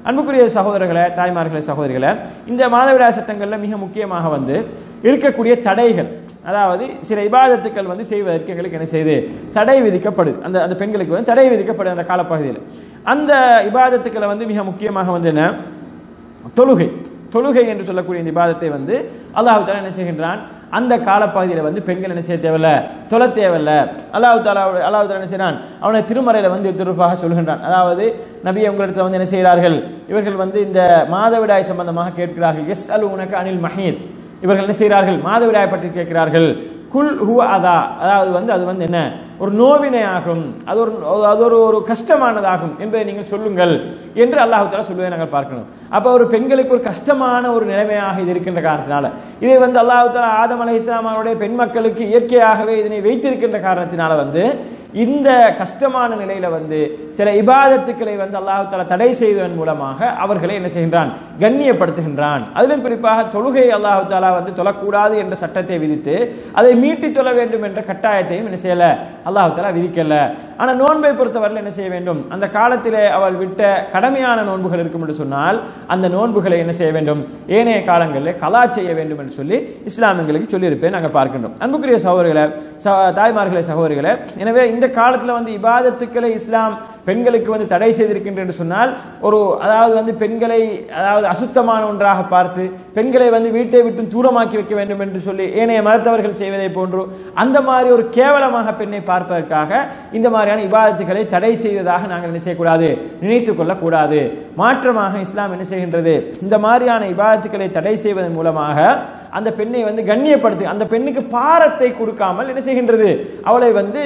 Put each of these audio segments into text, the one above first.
அன்புக்குரிய சகோதரர்களே தாய்மார்களே சகோதரிகளே இந்த மாதவிடாய் சட்டங்கள்ல மிக முக்கியமாக வந்து இருக்கக்கூடிய தடைகள் அதாவது சில இபாதத்துக்கள் வந்து செய்வதற்கு எங்களுக்கு என்ன செய்யுது தடை விதிக்கப்படுது அந்த அந்த பெண்களுக்கு வந்து தடை விதிக்கப்படுது அந்த காலப்பகுதியில் அந்த இபாதத்துக்களை வந்து மிக முக்கியமாக வந்து என்ன தொழுகை தொழுகை என்று சொல்லக்கூடிய இந்த இபாதத்தை வந்து அல்லாஹ் தாலா என்ன செய்கின்றான் அந்த காலப்பகுதியில் வந்து பெண்கள் என்ன செய்ய தேவையில்ல தொழ தேவையில்ல அல்லாஹ் தாலா அல்லாஹ் தாலா என்ன செய்யறான் அவனை திருமறையில வந்து திருப்பாக சொல்கின்றான் அதாவது நபி உங்களிடத்துல வந்து என்ன செய்கிறார்கள் இவர்கள் வந்து இந்த மாதவிடாய் சம்பந்தமாக கேட்கிறார்கள் எஸ் அல் உனக்கு அனில் மஹீத் இவர்கள் என்ன செய்கிறார்கள் மாதவிடாய் பற்றி கேட்கிறார்கள் குல் ஹுவ அதா அதாவது வந்து அது வந்து என்ன ஒரு நோவினை ஆகும் அது ஒரு அது ஒரு ஒரு கஷ்டமானதாகும் என்பதை நீங்கள் சொல்லுங்கள் என்று அல்லாஹு தாலா சொல்வதை நாங்கள் பார்க்கணும் அப்ப ஒரு பெண்களுக்கு ஒரு கஷ்டமான ஒரு நிலைமையாக இது இருக்கின்ற காரணத்தினால இதை வந்து அல்லாஹு தாலா ஆதம் அலை இஸ்லாம் அவருடைய பெண் மக்களுக்கு இயற்கையாகவே இதனை வைத்திருக்கின்ற காரணத்தினால வந்து இந்த கஷ்டமான நிலையில வந்து சில இபாதத்துக்களை வந்து அல்லாஹு தாலா தடை செய்வதன் மூலமாக அவர்களை என்ன செய்கின்றான் கண்ணியப்படுத்துகின்றான் அதிலும் குறிப்பாக தொழுகை அல்லாஹு தாலா வந்து தொழக்கூடாது என்ற சட்டத்தை விதித்து அதை மீட்டி தொழ வேண்டும் என்ற கட்டாயத்தையும் என்ன செய்யல அல்லாஹு தாலா விதிக்கல ஆனா நோன்பை பொறுத்தவரையில் என்ன செய்ய வேண்டும் அந்த காலத்திலே அவள் விட்ட கடமையான நோன்புகள் இருக்கும் என்று சொன்னால் அந்த நோன்புகளை என்ன செய்ய வேண்டும் ஏனைய காலங்களில் கலா செய்ய வேண்டும் என்று சொல்லி இஸ்லாம் எங்களுக்கு சொல்லியிருப்பேன் நாங்கள் பார்க்கின்றோம் அன்புக்குரிய சகோதரிகளை ச- தாய்மார்களே சகோதரிகளை எனவே இந்த காலத்துல வந்து இபாதத்துக்களை இஸ்லாம் பெண்களுக்கு வந்து தடை செய்திருக்கின்ற என்று சொன்னால் ஒரு அதாவது வந்து பெண்களை அதாவது அசுத்தமான ஒன்றாக பார்த்து பெண்களை வந்து வீட்டை விட்டு தூரமாக்கி வைக்க வேண்டும் என்று சொல்லி ஏனைய மருத்துவர்கள் செய்வதை போன்று அந்த மாதிரி ஒரு கேவலமாக பெண்ணை பார்ப்பதற்காக இந்த மாதிரியான இபாதத்துக்களை தடை செய்ததாக நாங்கள் என்ன செய்யக்கூடாது நினைத்துக் கொள்ளக்கூடாது மாற்றமாக இஸ்லாம் என்ன செய்கின்றது இந்த மாதிரியான இபாதத்துக்களை தடை செய்வதன் மூலமாக அந்த பெண்ணை வந்து கண்ணியப்படுத்து அந்த பெண்ணுக்கு பாரத்தை கொடுக்காமல் என்ன செய்கின்றது அவளை வந்து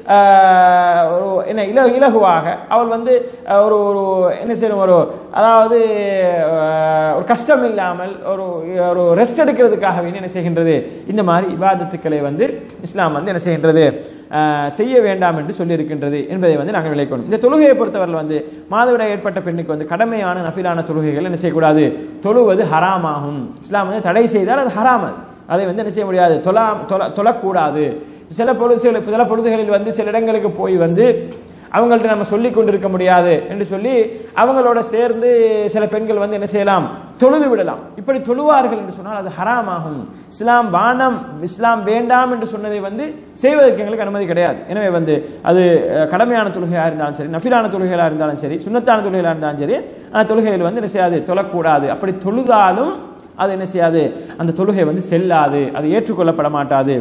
ஆஹ், ஒரு என்ன இல இலகுவாக அவள் வந்து ஆஹ், ஒரு ஒரு என்ன செய்யணும் ஒரு அதாவது ஆஹ், ஒரு கஷ்டம் இல்லாமல் ஒரு ஒரு ரெஸ்ட் எடுக்கிறதுக்காக வேண்டி என்ன செய்கின்றது இந்த மாதிரி இபாதத்துக்களை வந்து இஸ்லாம் வந்து என்ன செய்கின்றது ஆஹ், செய்ய வேண்டாம் என்று சொல்லியிருக்கின்றது என்பதை வந்து நாங்கள் விளைக்கணும் இந்த தொழுகையை பொறுத்தவரையில் வந்து மாதவிடாய் ஏற்பட்ட பெண்ணுக்கு வந்து கடமையான நஃபிலான தொழுகைகள் என்ன செய்யக்கூடாது தொழுவது ஹராமாகும் இஸ்லாம் வந்து தடை செய்தால் அது ஹராம் அது அதை வந்து என்ன செய்ய முடியாது தொழா தொழ தொழக்கூடாது சில பொழுது சில சில பொழுதுகளில் வந்து சில இடங்களுக்கு போய் வந்து அவங்கள்ட்ட நம்ம சொல்லி கொண்டிருக்க முடியாது என்று சொல்லி அவங்களோட சேர்ந்து சில பெண்கள் வந்து என்ன செய்யலாம் தொழுது விடலாம் இப்படி தொழுவார்கள் என்று சொன்னால் அது ஹராமாகும் இஸ்லாம் வானம் இஸ்லாம் வேண்டாம் என்று சொன்னதை வந்து செய்வதற்கு எங்களுக்கு அனுமதி கிடையாது எனவே வந்து அது அஹ், கடமையான தொழுகையாக இருந்தாலும் சரி நஃபிலான தொழுகையாக இருந்தாலும் சரி சுன்னத்தான தொழுகையாக இருந்தாலும் சரி அந்த தொழுகையில் வந்து என்ன செய்யாது தொழக்கூடாது அப்படி தொழுதாலும் அது என்ன செய்யாது அந்த தொழுகை வந்து செல்லாது அது ஏற்றுக்கொள்ளப்பட மாட்டாது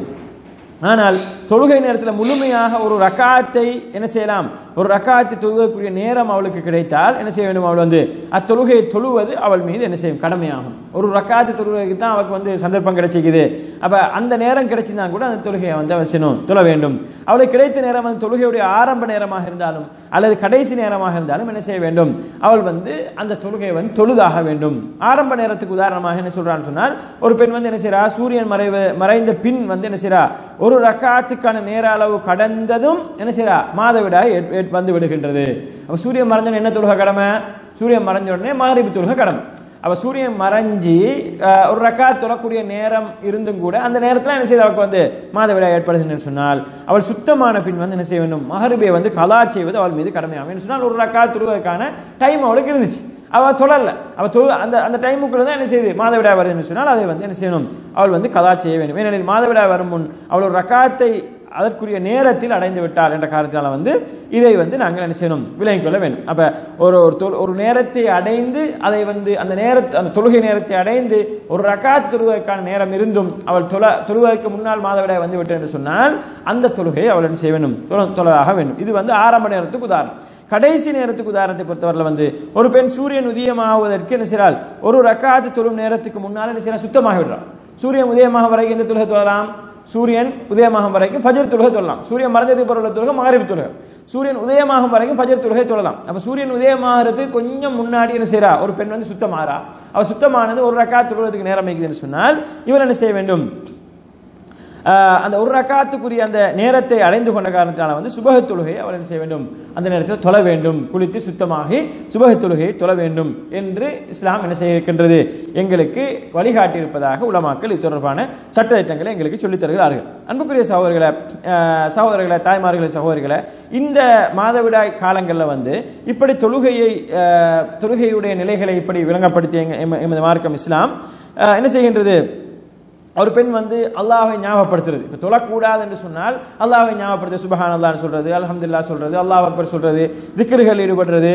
ஆனால் தொழுகை நேரத்தில் முழுமையாக ஒரு ரக்காத்தை என்ன செய்யலாம் ஒரு ரக்காத்தை தொழுவதற்குரிய நேரம் அவளுக்கு கிடைத்தால் என்ன செய்ய வேண்டும் அவள் வந்து அத்தொழுகையை தொழுவது அவள் மீது என்ன செய்யும் கடமையாகும் ஒரு ரக்காத்தை தொழுவதற்கு தான் அவளுக்கு வந்து சந்தர்ப்பம் கிடைச்சிக்குது அப்ப அந்த நேரம் கிடைச்சிருந்தா கூட அந்த தொழுகையை வந்து அவள் செய்யணும் தொழ வேண்டும் அவளுக்கு கிடைத்த நேரம் அந்த தொழுகையுடைய ஆரம்ப நேரமாக இருந்தாலும் அல்லது கடைசி நேரமாக இருந்தாலும் என்ன செய்ய வேண்டும் அவள் வந்து அந்த தொழுகையை வந்து தொழுதாக வேண்டும் ஆரம்ப நேரத்துக்கு உதாரணமாக என்ன சொல்றான்னு சொன்னால் ஒரு பெண் வந்து என்ன செய்றா சூரியன் மறைவு மறைந்த பின் வந்து என்ன செய்றா ஒரு ரக்காத்துக்கான நேர அளவு கடந்ததும் என்ன செய்றா மாதவிடாய் ஏற்- ஏற்- வந்து விடுகின்றது அப்ப சூரியன் மறைஞ்ச என்ன தொழுகை கடமை சூரியன் மறைஞ்ச உடனே மகரிபு தொழுகை கடமை அப்ப சூரியன் மறைஞ்சி அஹ், ஒரு ரக்காத் தொழக்கூடிய நேரம் இருந்தும் கூட அந்த நேரத்தில் என்ன செய்து அவளுக்கு வந்து மாதவிடாய் ஏற்படுதுன்னு சொன்னால் அவள் சுத்தமான பின் வந்து என்ன செய்ய வேண்டும் மகரிபை வந்து கலா செய்வது அவள் மீது கடமையாகும் என்று சொன்னால் ஒரு ரக்காத் தொழுவதற்கான டைம் அவளுக்கு இருந்துச்சு அவ தொழல அவ தொழு அந்த அந்த டைமுக்குள்ள தான் என்ன செய்யுது மாதவிடாய் வருதுன்னு சொன்னால் அதை வந்து என்ன செய்யணும் அவள் வந்து கலா செய்ய வேண்டும் ஏனெனில் மாதவிடாய் வரும் முன் அவள் ஒரு ரக்காத்தை அதற்குரிய நேரத்தில் அடைந்து விட்டாள் என்ற காரணத்தினால வந்து இதை வந்து நாங்கள் என்ன செய்யணும் விலகிக் கொள்ள வேண்டும் அப்ப ஒரு ஒரு தொழு- ஒரு நேரத்தை அடைந்து அதை வந்து அந்த நேரத்தை அந்த தொழுகை நேரத்தை அடைந்து ஒரு ரக்காத் தொழுவதற்கான நேரம் இருந்தும் அவள் தொழ தொழுவதற்கு முன்னால் மாதவிடாய் வந்து விட்டேன் என்று சொன்னால் அந்த தொழுகையை அவள் என்ன செய்ய வேண்டும் தொழ- தொழதாக வேண்டும் இது வந்து ஆரம்ப நேரத்துக்கு உதாரணம் கடைசி நேரத்துக்கு உதாரணத்தை பொறுத்தவரையில் வந்து ஒரு பெண் சூரியன் உதயமாவதற்கு என்ன செய்றாள் ஒரு ரக்காத்து தொழும் நேரத்துக்கு முன்னால் என்ன செய்யறாள் சுத்தமாக விடுறாள் சூரியன் உதயமாக வரைக்கும் எந்த தொழுகை தொழலாம் சூரியன் உதயமாகும் வரைக்கும் ஃபஜர் தொழுகை தொழலாம் சூரியன் மறைஞ்சதுக்கு பிறகு உள்ள தொழுகை மகரிப் தொழுகை சூரியன் உதயமாகும் வரைக்கும் ஃபஜர் தொழுகை தொழலாம் அப்ப சூரியன் உதயமாகிறதுக்கு கொஞ்சம் முன்னாடி என்ன செய்றா ஒரு பெண் வந்து சுத்தமாறா அவ சுத்தமானது ஒரு ரக்காத் தொழுவதற்கு நேரம் வைக்குதுன்னு சொன்னால் இவர் என்ன செய்ய வேண்டும் ஆஹ், அந்த ஒரு ரக்காத்துக்குரிய அந்த நேரத்தை அடைந்து கொண்ட காரணத்தினால வந்து சுபஹ தொழுகை அவள் என்ன செய்ய வேண்டும் அந்த நேரத்தில் தொழ வேண்டும் குளித்து சுத்தமாகி சுபஹ தொழுகையை தொழ வேண்டும் என்று இஸ்லாம் என்ன செய்ய இருக்கின்றது எங்களுக்கு வழிகாட்டி இருப்பதாக உலமாக்கள் இது தொடர்பான சட்டத்திட்டங்களை எங்களுக்கு சொல்லித் தருகிறார்கள் அன்புக்குரிய சகோதரர்களை ஆஹ், சகோதரர்களை தாய்மார்களை சகோதரிகளை இந்த மாதவிடாய் காலங்களில் வந்து இப்படி தொழுகையை ஆஹ், தொழுகையுடைய நிலைகளை இப்படி விளங்கப்படுத்திய எங்க- எம- எமது மார்க்கம் இஸ்லாம் ஆஹ், என்ன செய்கின்றது ஒரு பெண் வந்து அல்லாஹ்வை ஞாபகப்படுத்துறது இப்ப தொழக்கூடாது என்று சொன்னால் அல்லாஹ்வை ஞாபகப்படுத்த சுபஹான் அல்லாஹ் சொல்றது அல்ஹம்துலில்லாஹ் சொல்றது அல்லாஹ் அக்பர் சொல்றது திக்ருகள் ஈடுபடுறது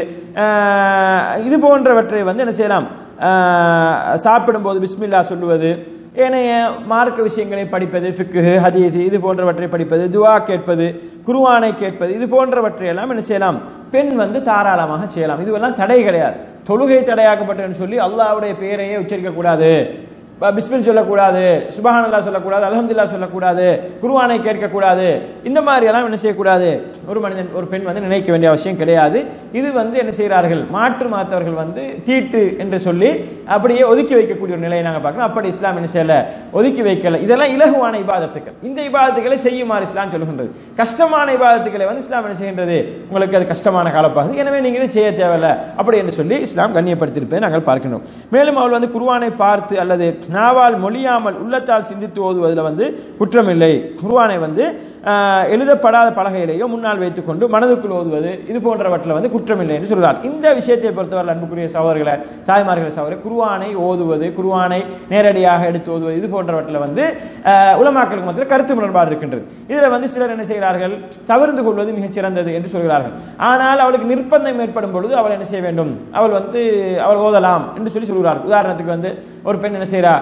ஆஹ், இது போன்றவற்றை வந்து என்ன செய்யலாம் ஆஹ், சாப்பிடும்போது பிஸ்மில்லா சொல்லுவது ஏனைய மார்க்க விஷயங்களை படிப்பது ஃபிக்கு ஹதீது இது போன்றவற்றை படிப்பது துவா கேட்பது குருவானை கேட்பது இது போன்றவற்றை எல்லாம் என்ன செய்யலாம் பெண் வந்து தாராளமாக செய்யலாம் இதுவெல்லாம் தடை கிடையாது தொழுகை தடையாக்கப்பட்டதுன்னு சொல்லி அல்லாஹ்வுடைய பெயரையே உச்சரிக்க கூடாது ப- பிஸ்மில் சொல்லக்கூடாது சுபஹானல்லா சொல்லக்கூடாது அல்ஹம்துலில்லாஹ் சொல்லக்கூடாது குருவானை கேட்கக்கூடாது இந்த மாதிரி எல்லாம் என்ன செய்யக்கூடாது ஒரு மனிதன் ஒரு பெண் வந்து நினைக்க வேண்டிய அவசியம் கிடையாது இது வந்து என்ன செய்கிறார்கள் மாற்று மாத்தவர்கள் வந்து தீட்டு என்று சொல்லி அப்படியே ஒதுக்கி வைக்கக்கூடிய ஒரு நிலையை நாங்கள் பார்க்கிறோம் அப்படி இஸ்லாம் என்ன செய்யல ஒதுக்கி வைக்கல இதெல்லாம் இலகுவான இபாதத்துக்கள் இந்த இபாதத்துக்களை செய்யுமாறு இஸ்லாம் சொல்கின்றது கஷ்டமான இபாதத்துக்களை வந்து இஸ்லாம் என்ன செய்கின்றது உங்களுக்கு அது கஷ்டமான காலப்பாகுது எனவே நீங்க இது செய்ய தேவையில்ல அப்படி என்று சொல்லி இஸ்லாம் கண்ணியப்படுத்தியிருப்பதை நாங்கள் பார்க்கிறோம் மேலும் அவள் வந்து குருவானை பார்த்து அல்லது நாவால் மொழியாமல் உள்ளத்தால் சிந்தித்து ஓதுவதில் வந்து குற்றமில்லை குருவானை வந்து ஆஹ், எழுதப்படாத பலகையிலேயோ முன்னால் வைத்துக் கொண்டு மனதுக்குள் ஓதுவது இது போன்றவற்றில் வந்து குற்றமில்லை என்று சொல்கிறார் இந்த விஷயத்தை பொறுத்தவரை அன்புக்குரிய சகோதரர்களை தாய்மார்களை சகோதரர் குருவானை ஓதுவது குருவானை நேரடியாக எடுத்து ஓதுவது இது போன்றவற்றில் வந்து ஆஹ், உலமாக்களுக்கு மத்தியில் கருத்து முரண்பாடு இருக்கின்றது இதுல வந்து சிலர் என்ன செய்கிறார்கள் தவிர்த்து கொள்வது மிகச் சிறந்தது என்று சொல்கிறார்கள் ஆனால் அவளுக்கு நிர்பந்தம் ஏற்படும் பொழுது அவள் என்ன செய்ய வேண்டும் அவள் வந்து அவள் ஓதலாம் என்று சொல்லி சொல்கிறார் உதாரணத்துக்கு வந்து ஒரு பெண் என்ன செய்யறா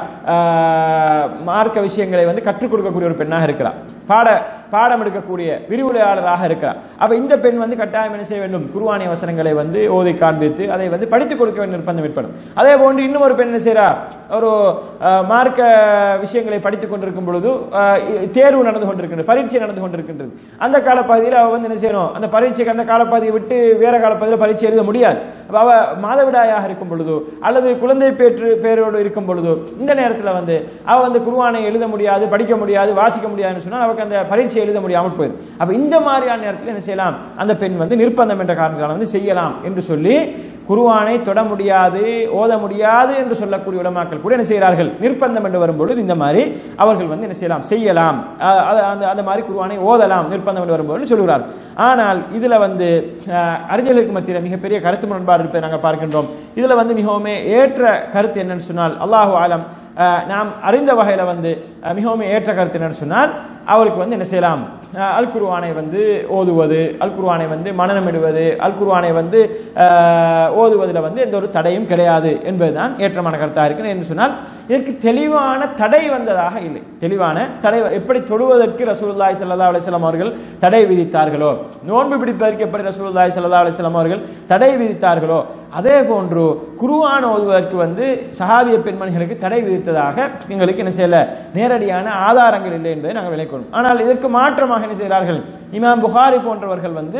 ஆஹ், மார்க்க விஷயங்களை வந்து கற்றுக் கொடுக்கக்கூடிய ஒரு பெண்ணாக இருக்கிறார் பாட பாடம் எடுக்கக்கூடிய விரிவுரையாளராக இருக்கிறார் அப்ப இந்த பெண் வந்து கட்டாயம் என்ன செய்ய வேண்டும் குருவானிய வசனங்களை வந்து ஓதி காண்பித்து அதை வந்து படித்துக் கொடுக்க வேண்டிய நிர்பந்தம் ஏற்படும் அதே போன்று இன்னும் ஒரு பெண் என்ன செய்யறா ஒரு ஆஹ், மார்க்க விஷயங்களை படித்துக் கொண்டிருக்கும் பொழுது ஆஹ், தேர்வு நடந்து கொண்டிருக்கின்றது பரீட்சை நடந்து கொண்டிருக்கின்றது அந்த காலப்பகுதியில் அவ வந்து என்ன செய்யணும் அந்த பரீட்சைக்கு அந்த காலப்பகுதியை விட்டு வேற காலப்பகுதியில் பரீட்சை எழுத முடியாது அப்ப அவ மாதவிடாயாக இருக்கும் பொழுதோ அல்லது குழந்தை பேற்று பேரோடு இருக்கும் பொழுதோ இந்த நேரத்தில் வந்து அவ வந்து குருவானை எழுத முடியாது படிக்க முடியாது வாசிக்க முடியாதுன்னு சொன்னால் அவருக்கு அந்த பரீட்சை எழுத முடியாமல் போயிடும் அப்ப இந்த மாதிரியான நேரத்தில் என்ன செய்யலாம் அந்த பெண் வந்து நிர்பந்தம் என்ற காரணத்தால் வந்து செய்யலாம் என்று சொல்லி குருவானை தொட முடியாது ஓத முடியாது என்று சொல்லக்கூடிய உலமாக்கள் கூட என்ன செய்கிறார்கள் நிர்பந்தம் என்று வரும்பொழுது இந்த மாதிரி அவர்கள் வந்து என்ன செய்யலாம் செய்யலாம் அஹ் அது- அந்த அந்த மாதிரி குருவானை ஓதலாம் நிர்பந்தம் என்று வரும்போது சொல்கிறார்கள் ஆனால் இதுல வந்து அஹ், அறிஞர்களுக்கு மத்தியில் மிகப்பெரிய கருத்து முரண்பாடு இருப்பதை நாங்கள் பார்க்கின்றோம் இதுல வந்து மிகவும் ஏற்ற கருத்து என்னன்னு சொன்னால் அல்லாஹு ஆலம் அஹ், நாம் அறிந்த வகையில வந்து அஹ், மிகவும் ஏற்ற கருத்து என்னன்னு சொன்னால் அவருக்கு வந்து என்ன செய்யலாம் அஹ், அல் குருவானை வந்து ஓதுவது அல் குருவானை வந்து மனநமிடுவது அல் குருவானை வந்து அஹ், ஓதுவதில் வந்து எந்த ஒரு தடையும் கிடையாது என்பதுதான் ஏற்றமான கருத்தாக இருக்கு என்று சொன்னால் இதற்கு தெளிவான தடை வந்ததாக இல்லை தெளிவான தடை எப்படி தொழுவதற்கு ரசூலுல்லாஹி ஸல்லல்லாஹு அலைஹி வஸல்லம் அவர்கள் தடை விதித்தார்களோ நோன்பு பிடிப்பதற்கு எப்படி ரசூலுல்லாஹி ஸல்லல்லாஹு அலைஹி வஸல்லம் அவர்கள் தடை விதித்தார்களோ அதே போன்று குருவான் ஓதுவதற்கு வந்து சஹாபிய பெண்மணிகளுக்கு தடை விதித்ததாக எங்களுக்கு என்ன செய்யல நேரடியான ஆதாரங்கள் இல்லை என்பதை நாங்கள் விளைக்கணும் ஆனால் இதற்கு மாற்றமாக என்ன செய்கிறார்கள் இமாம் புகாரி போன்றவர்கள் வந்து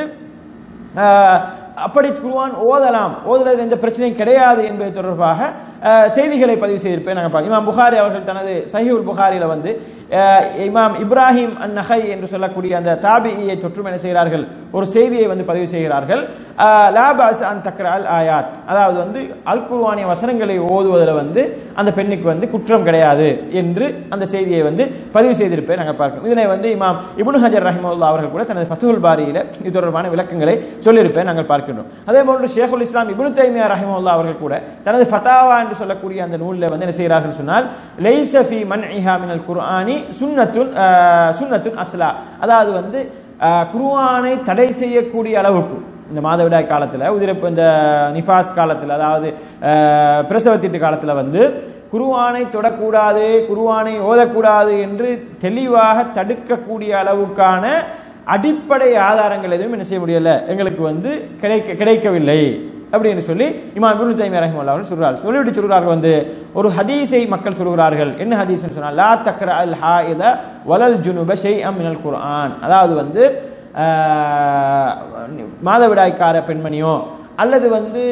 ஆஹ், அப்படி குர்ஆன் ஓதலாம் ஓதுறதுல எந்த பிரச்சனையும் கிடையாது என்பது தொடர்பாக ஆஹ், செய்திகளை பதிவு செய்திருப்பேன் நாங்கள் பார்க்கலாம் இமாம் புகாரி அவர்கள் தனது சஹீஹுல் புகாரில வந்து ஆஹ், இமாம் இப்ராஹிம் அன் நஹை என்று சொல்லக்கூடிய அந்த தாபியை தொற்றும் என்ன செய்கிறார்கள் ஒரு செய்தியை வந்து பதிவு செய்கிறார்கள் ஆஹ், லா பாஸ் அன் தக்ர அல் ஆயாத் அதாவது வந்து அல் குர்ஆனிய வசனங்களை ஓதுவதில் வந்து அந்த பெண்ணுக்கு வந்து குற்றம் கிடையாது என்று அந்த செய்தியை வந்து பதிவு செய்திருப்பேன் நாங்கள் பார்க்கிறோம் இதனை வந்து இமாம் இப்னு ஹஜர் ரஹிமுல்லா அவர்கள் கூட தனது ஃபத்துல் பாரியில இது தொடர்பான விளக்கங்களை சொல்லியிருப்பேன் நாங்கள் பார்க்கின்றோம் அதே போன்று ஷேகுல் இஸ்லாம் இப்னு தைமியா ரஹிமுல்லா அவர்கள் கூட தனது ஃபதாவா என்று சொல்லக்கூடிய அந்த நூலில் வந்து என்ன செய்கிறார்கள் சொன்னால் லைஸ ஃபி மன்இஹா மினல் குர்ஆனி சுன்னத்துன் ஆஹ், சுன்னத்துன் அஸ்லா அதாவது வந்து ஆஹ், குர்ஆனை தடை செய்யக்கூடிய அளவுக்கு இந்த மாதவிடாய் காலத்தில் உதிரப்பு இந்த நிஃபாஸ் காலத்தில் அதாவது ஆஹ், பிரசவத்தீட்டு காலத்தில் வந்து குருவானை தொடக்கூடாது குருவானை ஓதக்கூடாது என்று தெளிவாக தடுக்கக்கூடிய அளவுக்கான அடிப்படை ஆதாரங்கள் எதுவும் என்ன செய்ய முடியல எங்களுக்கு வந்து கிடைக்க கிடைக்கவில்லை அப்படின்னு சொல்லி இமாம் இப்னு தைமியா ரஹிமஹுல்லாஹ் அவர்கள் சொல்றார்கள் சொல்லிவிட்டு சொல்றார்கள் வந்து ஒரு ஹதீஸை மக்கள் சொல்கிறார்கள் என்ன ஹதீஸ்னு சொன்னால் லா தக்ர அல் ஹாயித வலல் ஜுனுப ஷைஅம் மினல் குர்ஆன் அதாவது வந்து ஆஹ், மாதவிடாய்க்கார பெண்மணியோ அல்லது வந்து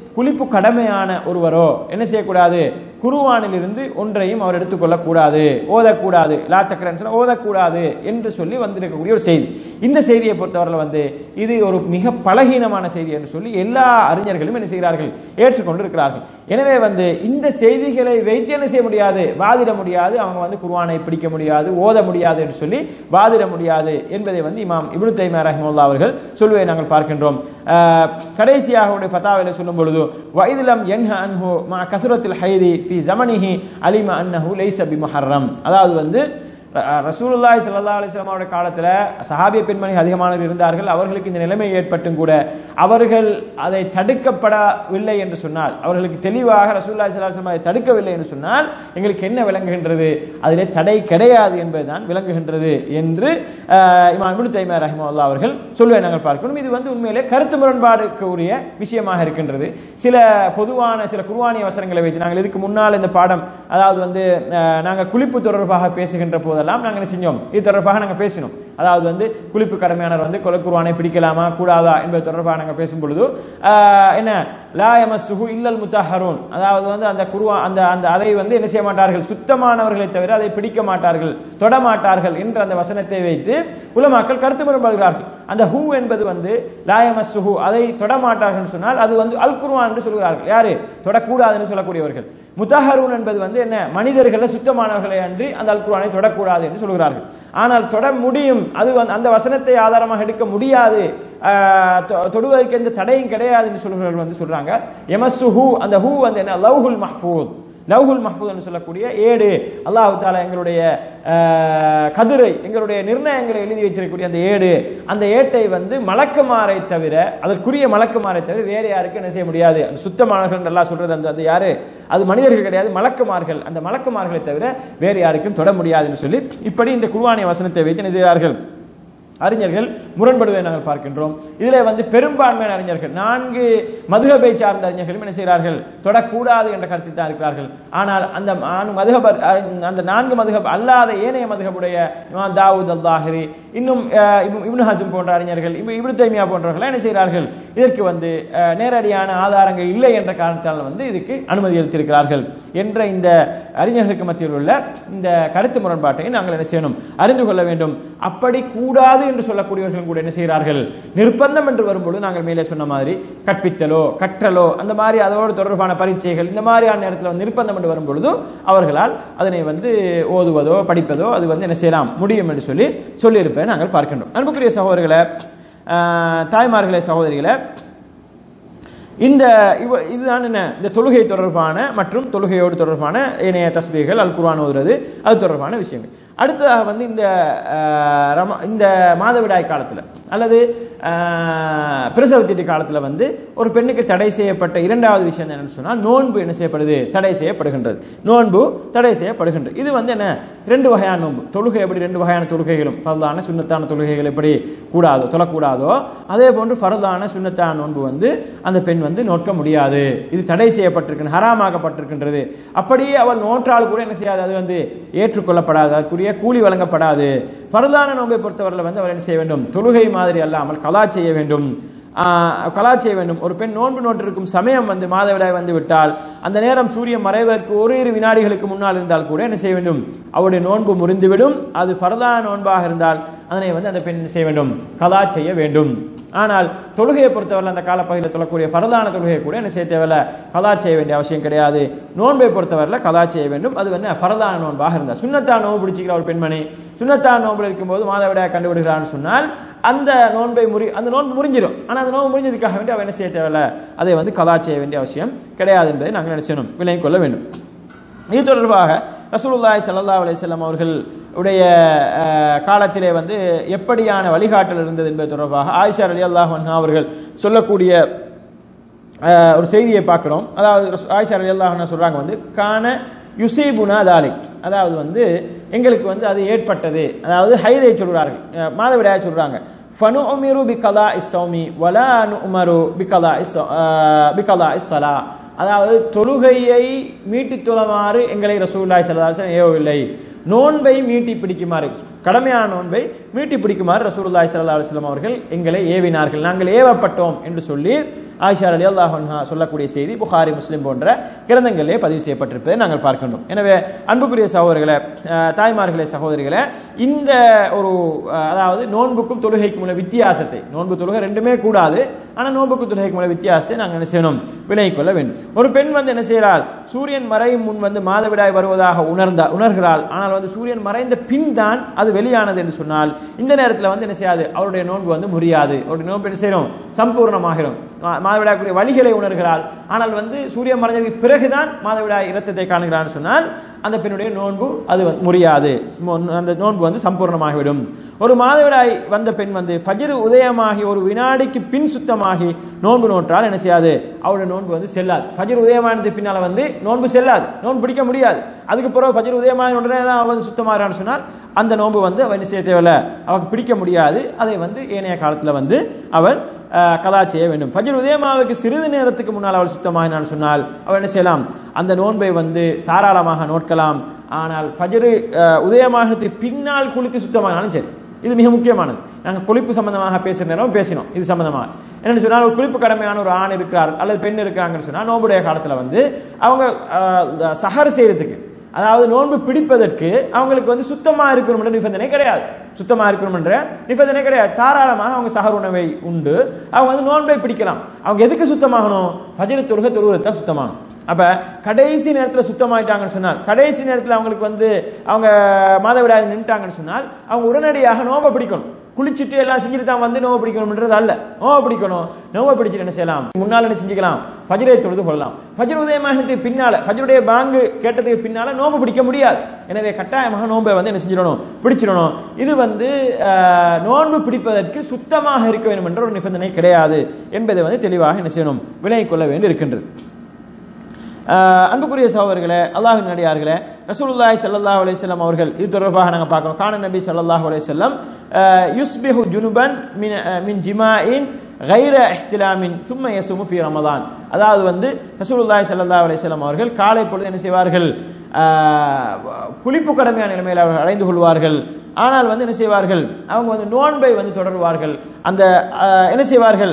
குளிப்பு கடமையான ஒருவரோ என்ன செய்யக்கூடாது குருவானிலிருந்து ஒன்றையும் அவர் எடுத்துக்கொள்ளக் கூடாது ஓதக்கூடாது லா தக்கரன் சொன்னா ஓதக்கூடாது என்று சொல்லி வந்திருக்கக்கூடிய ஒரு செய்தி இந்த செய்தியை பொறுத்தவரையில் வந்து இது ஒரு மிக பலகீனமான செய்தி என்று சொல்லி எல்லா அறிஞர்களும் என்ன செய்கிறார்கள் ஏற்றுக்கொண்டு இருக்கிறார்கள் எனவே வந்து இந்த செய்திகளை வைத்து என்ன செய்ய முடியாது வாதிட முடியாது அவங்க வந்து குர்ஆனை பிடிக்க முடியாது ஓத முடியாது என்று சொல்லி வாதிட முடியாது என்பதை வந்து இமாம் இப்னு தைமியா ரஹிமுல்லா அவர்கள் சொல்லுவதை நாங்கள் பார்க்கின்றோம் அஹ், கடைசியாக அவருடைய ஃபத்தாவில சொல்லும் பொழுது வைதிலம் என்ஹ அன்ஹு மா கசுரத்தில் ஹைதி ஃபி ஜமனிஹி அலிம அன்னஹு லைஸ பிமுஹர்ரம் அதாவது வந்து ர- ரசூலுல்லாஹி ஸல்லல்லாஹு அலைஹி வஸல்லம் அவருடைய காலத்துல சஹாபிய பெண்மணி அதிகமானவர் இருந்தார்கள் அவர்களுக்கு இந்த நிலைமை ஏற்பட்டும் கூட அவர்கள் அதை தடுக்கப்படவில்லை என்று சொன்னால் அவர்களுக்கு தெளிவாக ரசூலுல்லாஹி ஸல்லல்லாஹு அலைஹி வஸல்லம் அதை தடுக்கவில்லை என்று சொன்னால் எங்களுக்கு என்ன விளங்குகின்றது அதிலே தடை கிடையாது என்பதுதான் விளங்குகின்றது என்று அஹ், இமாம் இப்னு தைமியா ரஹிமஹுல்லாஹ் அவர்கள் சொல்லுவதை நாங்கள் பார்க்கணும் இது வந்து உண்மையிலே கருத்து முரண்பாடுக்கு உரிய விஷயமாக இருக்கின்றது சில பொதுவான சில குர்ஆனிய வசனங்களை வைத்து நாங்கள் இதுக்கு முன்னால் இந்த பாடம் அதாவது வந்து அஹ், நாங்கள் குளிப்பு தொடர்பாக பேசுகின்ற போதெல்லாம் நாங்கள் என்ன செஞ்சோம் இது தொடர்பாக நாங்கள் பேசினோம் அதாவது வந்து குளிப்பு கடமையானவர் வந்து கொலை குர்ஆனை பிடிக்கலாமா கூடாதா என்பது தொடர்பாக நாங்கள் பேசும் பொழுது அஹ், என்ன லா யமஸ்ஸுஹு இல்லல் முத்தஹரூன் அதாவது வந்து அந்த குருவா அந்த அந்த அதை வந்து என்ன செய்ய மாட்டார்கள் சுத்தமானவர்களை தவிர அதை பிடிக்க மாட்டார்கள் தொட மாட்டார்கள் என்ற அந்த வசனத்தை வைத்து உலமாக்கள் கருத்து முரண்படுகிறார்கள் அந்த ஹூ என்பது வந்து லாயமஸ்ஸுஹு அதை தொட மாட்டார்கள் சொன்னால் அது வந்து அல் குர்ஆன் என்று சொல்கிறார்கள் யாரு தொடக்கூடாதுன்னு சொல்லக்கூடியவர்கள் முத்தஹரூன் என்பது வந்து என்ன மனிதர்களை சுத்தமானவர்களை அன்றி அந்த அல் குர்ஆனை தொடக்கூடாது என்று சொல்கிறார்கள் ஆனால் தொட முடியும் அது வந்து அந்த வசனத்தை ஆதாரமாக எடுக்க முடியாது ஆஹ், தொ- தொடுவதற்கு எந்த தடையும் கிடையாது என்று சொல்கிறவர்கள் வந்து சொல்றாங்க எமஸ்ஸு ஹூ அந்த ஹூ வந்து என்ன லவ்ஹுல் மஹ்பூத் லவ்ஹுல் மஹ்பூத் என்று சொல்லக்கூடிய ஏடு அல்லாஹ் தாலா எங்களுடைய ஆஹ், கதிரை எங்களுடைய நிர்ணயங்களை எழுதி வைத்திருக்கக்கூடிய அந்த ஏடு அந்த ஏட்டை வந்து மலக்குமாரை தவிர அதற்குரிய மலக்குமாரை தவிர வேற யாருக்கும் என்ன செய்ய முடியாது அந்த சுத்தமானவர்கள் நல்லா சொல்றது அந்த அது யாரு அது மனிதர்கள் கிடையாது மலக்குமார்கள் அந்த மலக்குமார்களை தவிர வேறு யாருக்கும் தொட முடியாதுன்னு சொல்லி இப்படி இந்த குர்ஆனிய வசனத்தை வைத்து என்ன செய்கிறார்கள் அறிஞர்கள் முரண்படுவதை நாங்கள் பார்க்கின்றோம் இதுல வந்து பெரும்பான்மையான அறிஞர்கள் நான்கு மதுகபை சார்ந்த அறிஞர்களும் என்ன செய்கிறார்கள் தொடக்கூடாது என்ற கருத்தில் தான் இருக்கிறார்கள் ஆனால் அந்த நான்கு மதுகபர் அந்த நான்கு மதுகப் அல்லாத ஏனைய மதுகபுடைய இமாம் தாவூத் அல் தாஹிரி இன்னும் அஹ், இப்னு- இப்னு ஹசம் போன்ற அறிஞர்கள் இப்னு இப்னு தைமியா போன்றவர்கள் என்ன செய்கிறார்கள் இதற்கு வந்து அஹ், நேரடியான ஆதாரங்கள் இல்லை என்ற காரணத்தால் வந்து இதுக்கு அனுமதி அளித்திருக்கிறார்கள் என்ற இந்த அறிஞர்களுக்கு மத்தியில் உள்ள இந்த கருத்து முரண்பாட்டை நாங்கள் என்ன செய்யணும் அறிந்து கொள்ள வேண்டும் அப்படி கூடாது என்று சொல்லக்கூடியவர்கள் கூட என்ன செய்கிறார்கள் நிர்பந்தம் என்று வரும்பொழுது நாங்கள் மேலே சொன்ன மாதிரி கற்பித்தலோ கற்றலோ அந்த மாதிரி அதோடு தொடர்பான பரீட்சைகள் இந்த மாதிரியான நேரத்தில் வந்து நிர்பந்தம் என்று வரும்பொழுது அவர்களால் அதனை வந்து ஓதுவதோ படிப்பதோ அது வந்து என்ன செய்யலாம் முடியும் என்று சொல்லி சொல்லியிருப்பதை நாங்கள் பார்க்கின்றோம் அன்புக்குரிய சகோதரர்களை ஆஹ், தாய்மார்களே சகோதரிகளை இந்த இவ- இதுதான் என்ன இந்த தொழுகை தொடர்பான மற்றும் தொழுகையோடு தொடர்பான இணைய தஸ்பீகள் அல் குர்ஆன் ஓதுறது அது தொடர்பான விஷயங்கள் அடுத்ததாக வந்து இந்த ஆஹ், ரம இந்த மாதவிடாய் காலத்தில் அல்லது ஆஹ், பிரசவ தீட்டு காலத்தில் வந்து ஒரு பெண்ணுக்கு தடை செய்யப்பட்ட இரண்டாவது விஷயம் என்னன்னு சொன்னால் நோன்பு என்ன செய்யப்படுது தடை செய்யப்படுகின்றது நோன்பு தடை செய்யப்படுகின்றது இது வந்து என்ன ரெண்டு வகையான நோன்பு தொழுகை எப்படி ரெண்டு வகையான தொழுகைகளும் பரலான சுண்ணத்தான தொழுகைகள் எப்படி கூடாதோ தொழக்கூடாதோ அதே போன்று பரலான சுண்ணத்தான நோன்பு வந்து அந்த பெண் வந்து நோக்க முடியாது இது தடை செய்யப்பட்டிருக்கு ஹராமாக்கப்பட்டிருக்கின்றது அப்படியே அவள் நோற்றால் கூட என்ன செய்யாது அது வந்து ஏற்றுக்கொள்ளப்படாது அதுக்குரிய கூலி வழங்கப்படாது பரலான நோன்பை பொறுத்தவரையில் வந்து அவள் என்ன செய்ய வேண்டும் தொழுகை மாதிரி அல்லாமல் கலா செய்ய வேண்டும் ஆஹ், கலா செய்ய வேண்டும் ஒரு பெண் நோன்பு நோட்டிருக்கும் சமயம் வந்து மாதவிடாய் வந்து விட்டால் அந்த நேரம் சூரியன் மறைவதற்கு ஒரு இரு வினாடிகளுக்கு முன்னால் இருந்தால் கூட என்ன செய்ய வேண்டும் அவருடைய நோன்பு முறிந்துவிடும் அது பரதான நோன்பாக இருந்தால் அதனை வந்து அந்த பெண் என்ன செய்ய வேண்டும் கலா செய்ய வேண்டும் ஆனால் தொழுகையை பொறுத்தவரை அந்த காலப்பகுதியில் தொழக்கூடிய பரதான தொழுகையை கூட என்ன செய்ய தேவையில்ல கலா செய்ய வேண்டிய அவசியம் கிடையாது நோன்பை பொறுத்தவரையில் கலா செய்ய வேண்டும் அது வந்து பரதான நோன்பாக இருந்தால் சுண்ணத்தா நோன்பு பிடிச்சிக்கிற ஒரு பெண்மணி சுண்ணத்தா நோன்பு இருக்கும்போது மாதவிடாய் கண்டுபிடிக்கிறான்னு சொன்னால் அந்த நோன்பை முறி அந்த நோன்பு முறிஞ்சிடும் ஆனால் அந்த நோன்பு முறிஞ்சதுக்காக வேண்டி அவன் என்ன செய்ய தேவையில்ல அதை வந்து கலா செய்ய வேண்டிய அவசியம் கிடையாது என்பதை நாங்கள் நினைச்சணும் விலகிக் கொள்ள வேண்டும் இது தொடர்பாக ரசூலுல்லாஹி ஸல்லல்லாஹு அலைஹி வஸல்லம் அவர்கள் உடைய அஹ், காலத்திலே வந்து எப்படியான வழிகாட்டல் இருந்தது என்பது தொடர்பாக ஆயிஷா ரலியல்லாஹு அன்ஹா அவர்கள் சொல்லக்கூடிய அஹ், ஒரு செய்தியை பார்க்கிறோம் அதாவது ரசூ- ஆயிஷா ரலியல்லாஹு அன்ஹா சொல்றாங்க வந்து கான யுசீபுனா தாலிக் அதாவது வந்து எங்களுக்கு வந்து அது ஏற்பட்டது அதாவது ஹைதை சொல்றார்கள் அஹ், மாதவிடாய் சொல்றாங்க ஃபனு உமிரு பிகலா இஸ்ஸௌமி வலா நுமரு பிகலா இஸ் பிகலா இஸ்ஸலா அதாவது தொழுகையை மீட்டித் தொழுமாறு எங்களை ரசூலுல்லாஹி ஸல்லல்லாஹு அலைஹி வஸல்லம் ஏவவில்லை நோன்பை மீட்டி பிடிக்குமாறு கடமையான நோன்பை மீட்டி பிடிக்குமாறு ரசூலுல்லாஹி ஸல்லல்லாஹு அலைஹி வஸல்லம் அவர்கள் எங்களை ஏவினார்கள் நாங்கள் ஏவப்பட்டோம் என்று சொல்லி ஆயிஷா அலி அல்லாஹ் சொல்லக்கூடிய செய்தி புகாரி முஸ்லிம் போன்ற கிரந்தங்களிலே பதிவு செய்யப்பட்டிருப்பதை நாங்கள் பார்க்கின்றோம் எனவே அன்புக்குரிய சகோதரர்களே அஹ், தாய்மார்களே சகோதரிகளே இந்த ஒரு அஹ், அதாவது நோன்புக்கும் தொழுகைக்கும் உள்ள வித்தியாசத்தை நோன்பு தொழுகை ரெண்டுமே கூடாது ஆனால் நோன்புக்கும் தொழுகைக்கும் உள்ள வித்தியாசத்தை நாங்கள் என்ன செய்யணும் விலகிக் கொள்ள வேண்டும் ஒரு பெண் வந்து என்ன செய்கிறாள் சூரியன் மறையும் முன் வந்து மாதவிடாய் வருவதாக உணர்ந்தா உணர்கிறாள் ஆனால் வந்து சூரியன் மறைந்த பின் தான் அது வெளியானது என்று சொன்னால் இந்த நேரத்தில் வந்து என்ன செய்யாது அவருடைய நோன்பு வந்து முடியாது அவருடைய நோன்பு என்ன செய்யணும் சம்பூர்ணமாகிடும் மா- மாதவிடாய்க்குரிய வழிகளை உணர்கிறாள் ஆனால் வந்து சூரியன் மறைஞ்சதுக்கு பிறகுதான் மாதவிடாய் இரத்தத்தை காணுகிறான்னு சொன்னால் அந்த பெண்ணுடைய நோன்பு அது வந்து முடியாது ஸ்மோ- அந்த நோன்பு வந்து சம்பூர்ணமாகிவிடும் ஒரு மாதவிடாய் வந்த பெண் வந்து ஃபஜ்ர் உதயமாகி ஒரு வினாடிக்கு பின் சுத்தமாகி நோன்பு நோற்றால் என்ன செய்யாது அவருடைய நோன்பு வந்து செல்லாது ஃபஜ்ர் உதயமானது பின்னால வந்து நோன்பு செல்லாது நோன்பு பிடிக்க முடியாது அதுக்கு பிறகு ஃபஜ்ர் உதயமான உடனே தான் அவன் வந்து சுத்தமாகறான்னு சொன்னால் அந்த நோன்பு வந்து அவன் என்ன செய்ய தேவையில்ல அவருக்கு பிடிக்க முடியாது அதை வந்து ஏனைய காலத்தில் வந்து அவள் அஹ், கதா செய்ய வேண்டும் ஃபஜ்ர் உதயமாவுக்கு சிறிது நேரத்துக்கு முன்னால் அவள் சுத்தமாகினான்னு சொன்னால் அவள் என்ன செய்யலாம் அந்த நோன்பை வந்து தாராளமாக நோட்கலாம் ஆனால் ஃபஜ்ர் அஹ், உதயமாகத்துக்கு பின்னால் குளித்து சுத்தமானாலும் சரி இது மிக முக்கியமானது நாங்கள் குளிப்பு சம்பந்தமாக பேசுகிற நேரம் பேசினோம் இது சம்பந்தமாக என்னன்னு சொன்னால் ஒரு குளிப்பு கடமையான ஒரு ஆண் இருக்கிறார் அல்லது பெண் இருக்காங்கன்னு சொன்னால் நோம்புடைய காலத்தில் வந்து அவங்க அஹ், சஹர் செய்யறதுக்கு அதாவது நோன்பு பிடிப்பதற்கு அவங்களுக்கு வந்து சுத்தமா இருக்கணும்ன்ற நிபந்தனை கிடையாது சுத்தமா இருக்கணும்ன்ற நிபந்தனை கிடையாது தாராளமாக அவங்க சஹர் உணவை உண்டு அவங்க வந்து நோன்பை பிடிக்கலாம் அவங்க எதுக்கு சுத்தமாகணும் ஃபஜ்ர் தொழுகை தொழுவது தான் சுத்தமாகணும் அப்ப கடைசி நேரத்தில் சுத்தமாயிட்டாங்கன்னு சொன்னால் கடைசி நேரத்தில் அவங்களுக்கு வந்து அவங்க மாதவிடாய் நின்றுட்டாங்கன்னு சொன்னால் அவங்க உடனடியாக நோம்பை பிடிக்கணும் குளிச்சுட்டு எல்லாம் செஞ்சுட்டு தான் வந்து நோவை பிடிக்கணும்ன்றது அல்ல நோவை பிடிக்கணும் நோவை பிடிச்சிட்டு என்ன செய்யலாம் முன்னால என்ன செஞ்சுக்கலாம் ஃபஜ்ரை தொழுது கொள்ளலாம் ஃபஜ்ர் உதயமாகிட்டு பின்னால ஃபஜ்ருடைய பாங்கு கேட்டதுக்கு பின்னால நோம்பு பிடிக்க முடியாது எனவே கட்டாயமாக நோன்பை வந்து என்ன செஞ்சிடணும் பிடிச்சிடணும் இது வந்து ஆஹ், நோன்பு பிடிப்பதற்கு சுத்தமாக இருக்க வேண்டும் என்ற ஒரு நிபந்தனை கிடையாது என்பதை வந்து தெளிவாக என்ன செய்யணும் விலகிக் கொள்ள வேண்டி இருக்கின்றது ஆஹ் அன்புக்குரிய சகோதரர்களே அல்லாஹின் நடிகார்களே ரசூலுல்லாஹி ஸல்லல்லாஹு அலைஹி வஸல்லம் அவர்கள் இது தொடர்பாக நாங்க பார்க்கிறோம் கான நபி ஸல்லல்லாஹு அலைஹி வஸல்லம் ஆஹ் யுஸ்பிஹு ஜுனுபன் மின் ஆஹ் மின் ஜிமாஇன் غير احتلام ثم يصوم في رمضان அதாவது வந்து ரசூலுல்லாஹி ஸல்லல்லாஹு அலைஹி வஸல்லம் அவர்கள் காலை பொழுது என்ன செய்வார்கள் ஆஹ் குளிப்பு கடமையான நிலைமையில் அவர்கள் அடைந்து கொள்வார்கள் ஆனால் வந்து என்ன செய்வார்கள் அவங்க வந்து நோன்பை வந்து தொடருவார்கள் அந்த ஆஹ் என்ன செய்வார்கள்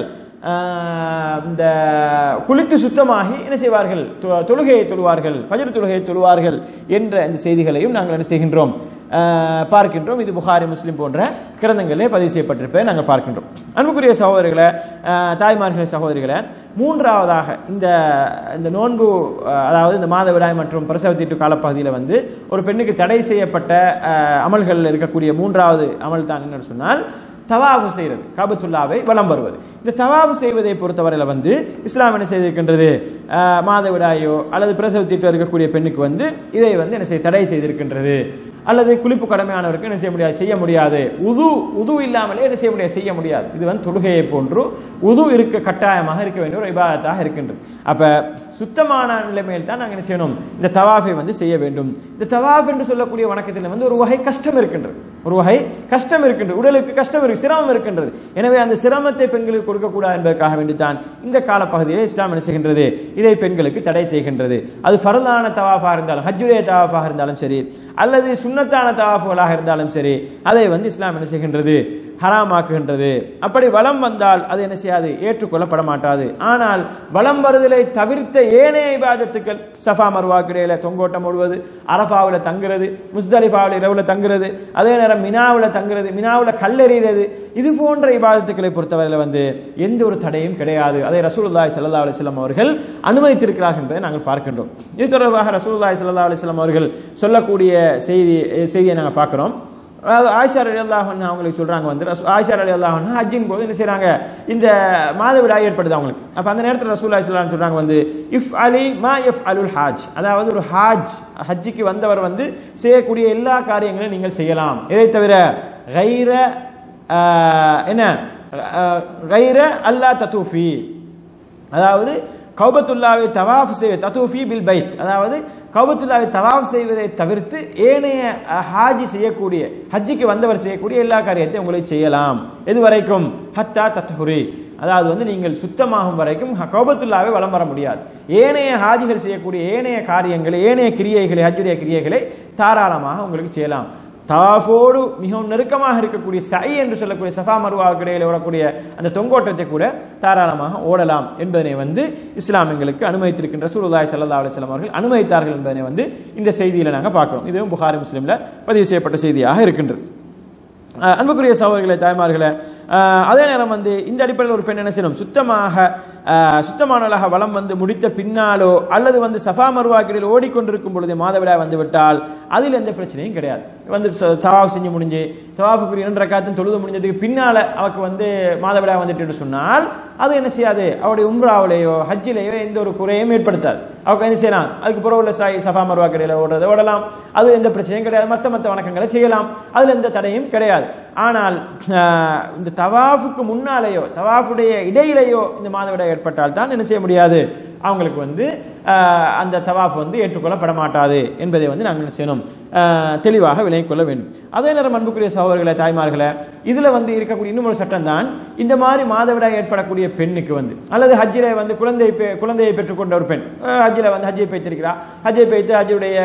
ஆஹ் இந்த குளித்து சுத்தமாகி என்ன செய்வார்கள் தொ- தொழுகையை தொழுவார்கள் ஃபஜ்ர் தொழுகையை தொழுவார்கள் என்ற இந்த செய்திகளையும் நாங்கள் என்ன செய்கின்றோம் ஆஹ் பார்க்கின்றோம் இது புகாரி முஸ்லிம் போன்ற கிரந்தங்களிலே பதிவு செய்யப்பட்டிருப்பதை நாங்கள் பார்க்கின்றோம் அன்புக்குரிய சகோதரர்களே ஆஹ் தாய்மார்களே சகோதரிகளே மூன்றாவதாக இந்த இந்த நோன்பு ஆஹ் அதாவது இந்த மாதவிடாய் மற்றும் பிரசவத்தீட்டு காலப்பகுதியில் வந்து ஒரு பெண்ணுக்கு தடை செய்யப்பட்ட ஆஹ் அமல்களில் இருக்கக்கூடிய மூன்றாவது அமல் தான் என்னன்னு சொன்னால் தவாபு செய்கிறது காபத்துல்லாவை வலம் வருவது இந்த தவாபு செய்வதை பொறுத்தவரையில் வந்து இஸ்லாம் என்ன செய்திருக்கின்றது ஆஹ் மாதவிடாயோ அல்லது பிரசவத்திட்டு இருக்கக்கூடிய பெண்ணுக்கு வந்து இதை வந்து என்ன செய்ய தடை செய்திருக்கின்றது அல்லது குளிப்பு கடமையானவருக்கு என்ன செய்ய முடியாது செய்ய முடியாது உது உது இல்லாமலே என்ன செய்ய முடியாது செய்ய முடியாது இது வந்து தொழுகையை போன்று உது இருக்க கட்டாயமாக இருக்க வேண்டிய ஒரு இபாதத்தாக இருக்கின்றது அப்ப சுத்தமான நிலைமையில் தான் நாங்கள் என்ன செய்யணும் இந்த தவாஃபை வந்து செய்ய வேண்டும் இந்த தவாஃப் என்று சொல்லக்கூடிய வணக்கத்தில் வந்து ஒரு வகை கஷ்டம் இருக்கின்றது ஒரு வகை கஷ்டம் இருக்கின்றது உடலுக்கு கஷ்டம் இருக்கு சிரமம் இருக்கின்றது எனவே அந்த சிரமத்தை பெண்களுக்கு கொடுக்கக்கூடாது என்பதற்காக வேண்டித்தான் இந்த காலப்பகுதியில் இஸ்லாம் என்ன செய்கின்றது இதை பெண்களுக்கு தடை செய்கின்றது அது ஃபரலான தவாஃபாக இருந்தாலும் ஹஜ்ஜுடைய தவாஃபாக இருந்தாலும் சரி அல்லது சுன்னத்தான தவாஃபுகளாக இருந்தாலும் சரி அதை வந்து இஸ்லாம் என்ன செய்கின்றது ஹராமாக்குகின்றது அப்படி வலம் வந்தால் அது என்ன செய்யாது ஏற்றுக்கொள்ளப்பட மாட்டாது ஆனால் வலம் வருதலை தவிர்த்த ஏனைய இபாதத்துக்கள் சஃபா மருவாக்கு இடையில தொங்கோட்டம் ஓடுவது அரஃபாவில் தங்குறது முஸ்தலிஃபாவில் இரவுல தங்குறது அதே நேரம் மினாவில் தங்குறது மினாவில் கல்லெறிகிறது இது போன்ற இபாதத்துக்களை பொறுத்தவரையில் வந்து எந்த ஒரு தடையும் கிடையாது அதை ரசூலுல்லாஹி ஸல்லல்லாஹு அலைஹி வஸல்லம் அவர்கள் அனுமதித்திருக்கிறார்கள் என்பதை நாங்கள் பார்க்கின்றோம் இது தொடர்பாக ரசூலுல்லாஹி ஸல்லல்லாஹு அலைஹி வஸல்லம் அவர்கள் சொல்லக்கூடிய செய்தி செய்தியை நாங்கள் பார்க்கிறோம் அதாவது ஆயிஷா அலி அல்லாஹ் அவங்களுக்கு சொல்றாங்க வந்து ரசூ- ஆயிஷா அலி அல்லாஹ் ஹஜ்ஜின் போது என்ன செய்றாங்க இந்த மாதவிடாய் ஏற்படுது அவங்களுக்கு அப்ப அந்த நேரத்தில் ரசூல்லா இஸ்லாம் சொல்றாங்க வந்து இஃப் அலி மா இஃப் அலுல் ஹாஜ் அதாவது ஒரு ஹாஜ் ஹஜ்ஜிக்கு வந்தவர் வந்து செய்யக்கூடிய எல்லா காரியங்களையும் நீங்கள் செய்யலாம் இதை தவிர கைர என்ன ஆஹ், கைர அல்லா தத்தூஃபி அதாவது கௌபத்துல்லாவை தவாஃப் செய்வ தத்தூஃபி பில் பைத் அதாவது கௌபத்துல்லாவை தவாஃப் செய்வதை தவிர்த்து ஏனைய அஹ், ஹாஜி செய்யக்கூடிய ஹஜ்ஜிக்கு வந்தவர் செய்யக்கூடிய எல்லா காரியத்தையும் உங்களை செய்யலாம் எது வரைக்கும் ஹத்தா தத்ஹுரி அதாவது வந்து நீங்கள் சுத்தமாகும் வரைக்கும் ஹ- கௌபத்துல்லாவை வலம் வர முடியாது ஏனைய ஹாஜிகள் செய்யக்கூடிய ஏனைய காரியங்களை ஏனைய கிரியைகளை ஹஜ்ஜுடைய கிரியைகளை தாராளமாக உங்களுக்கு செய்யலாம் தவாஃபோடு மிகவும் நெருக்கமாக இருக்கக்கூடிய சை என்று சொல்லக்கூடிய சஃபா மருவாவுக்கு இடையில ஓடக்கூடிய அந்த தொங்கோட்டத்தை கூட தாராளமாக ஓடலாம் என்பதனை வந்து இஸ்லாம் எங்களுக்கு அனுமதித்திருக்கின்ற சூருல்லாய் சல்லா அலிஸ்லாம் அவர்கள் அனுமதித்தார்கள் என்பதனை வந்து இந்த செய்தியில நாங்கள் பார்க்கிறோம் இதுவும் புகாரி முஸ்லீம்ல பதிவு செய்யப்பட்ட செய்தியாக இருக்கின்றது அஹ் அன்புக்குரிய சகோதரர்களே தாய்மார்களே அஹ் அதே நேரம் வந்து இந்த அடிப்படையில் ஒரு பெண் என்ன செய்யணும் சுத்தமாக அஹ் சுத்தமானவளாக வளம் வந்து முடித்த பின்னாலோ அல்லது வந்து சஃபா மருவாக்கிடையில் ஓடிக்கொண்டிருக்கும் பொழுது மாதவிடாய் வந்து விட்டால் அதில் எந்த பிரச்சனையும் கிடையாது வந்து ச- தவாஃப் செஞ்சு முடிஞ்சு தவாஃபுக்குரிய இரண்டு ரக்காத்தும் தொழுது முடிஞ்சதுக்கு பின்னால அவக்கு வந்து மாதவிடாய் வந்துட்டு சொன்னால் அது என்ன செய்யாது அவருடைய உம்ராவிலேயோ ஹஜ்ஜிலேயோ எந்த ஒரு குறையும் ஏற்படுத்தாது அவருக்கு என்ன செய்யலாம் அதுக்கு பிறகு உள்ள சாய் சஃபா மருவா கடையில் ஓடுறது ஓடலாம் அது எந்த பிரச்சனையும் கிடையாது மற்ற மற்ற வணக்கங்களை செய்யலாம் அதுல எந்த தடையும் கிடையாது ஆனால் ஆஹ், இந்த தவாஃபுக்கு முன்னாலேயோ தவாஃபுடைய இடையிலேயோ இந்த மாதவிடாய் ஏற்பட்டால் தான் என்ன செய்ய முடியாது அவங்களுக்கு வந்து ஆஹ், அந்த தவாஃப் வந்து ஏற்றுக்கொள்ளப்பட மாட்டாது என்பதை வந்து நாங்கள் என்ன செய்யணும் ஆஹ், தெளிவாக விலகிக் கொள்ள வேண்டும் அதே நேரம் அன்புக்குரிய சகோதரர்களே தாய்மார்களே இதுல வந்து இருக்கக்கூடிய இன்னும் ஒரு சட்டம் தான் இந்த மாதிரி மாதவிடாய் ஏற்படக்கூடிய பெண்ணுக்கு வந்து அல்லது ஹஜ்ஜில வந்து குழந்தை பெ- குழந்தையை பெற்றுக்கொண்ட ஒரு பெண் அஹ் ஹஜ்ஜில வந்து ஹஜ்ஜை பெய்திருக்கிறார் ஹஜ்ஜை பெய்த்து ஹஜ்ஜுடைய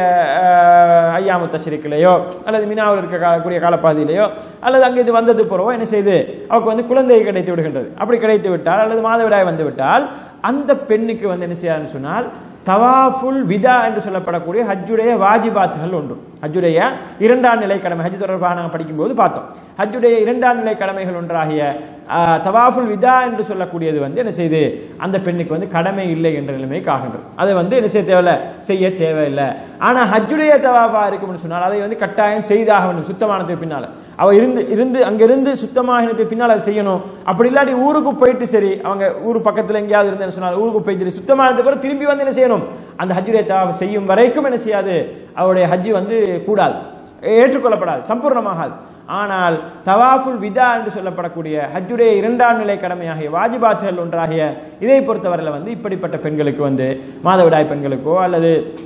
ஐயாமு தஷரிக்கிலேயோ அல்லது மினாவில் இருக்கக்கூடிய காலப்பாதையிலேயோ அல்லது அங்கே இது வந்தது பிறவோ என்ன செய்து அவருக்கு வந்து குழந்தை கிடைத்து விடுகின்றது அப்படி கிடைத்து விட்டால் அல்லது மாதவிடாய் வந்து விட்டால் அந்த பெண்ணுக்கு வந்து என்ன செய்யாதுன்னு சொன்னால் தவாஃபுல் விதா என்று சொல்லப்படக்கூடிய ஹஜ்ஜுடைய வாஜிபாத்துகள் ஒன்று ஹஜ்ஜுடைய இரண்டாம் நிலை கடமை ஹஜ் தொடர்பாக நாங்கள் படிக்கும்போது பார்த்தோம் ஹஜ்ஜுடைய இரண்டாம் நிலை கடமைகள் ஒன்றாகிய ஆஹ், தவாஃபுல் விதா என்று சொல்லக்கூடியது வந்து என்ன செய்து அந்த பெண்ணுக்கு வந்து கடமை இல்லை என்ற நிலைமைக்கு ஆகின்றது அதை வந்து என்ன செய்ய தேவையில்ல செய்ய தேவையில்லை ஆனா ஹஜ்ஜுடைய தவாஃபா இருக்கும்னு சொன்னால் அதை வந்து கட்டாயம் செய்தாக வேண்டும் சுத்தமானதுக்கு பின்னால அவ இருந்து இருந்து அங்கிருந்து சுத்தமாகினதுக்கு பின்னால் அதை செய்யணும் அப்படி இல்லாட்டி ஊருக்கு போயிட்டு சரி அவங்க ஊர் பக்கத்துல எங்கேயாவது இருந்து சொன்னால் ஊருக்கு போயிட்டு சரி, சுத்தமானதுக்கு பிறகு திரும்பி வந்து என்ன செய்யணும் அந்த ஹஜ்ஜுடைய தவாஃப் செய்யும் வரைக்கும் என்ன செய்யாது அவருடைய ஹஜ்ஜு வந்து கூடாது ஏற்றுக்கொள்ளப்படாது சம்பூர்ணமாகாது ஆனால் தவாஃபுல் விதா என்று சொல்லப்படக்கூடிய ஹஜ்ஜுடைய இரண்டாம் நிலை கடமையாகிய வாஜிபாத்துகள் ஒன்றாகிய இதை பொறுத்தவரையில் வந்து இப்படிப்பட்ட பெண்களுக்கு வந்து மாதவிடாய் பெண்களுக்கோ அல்லது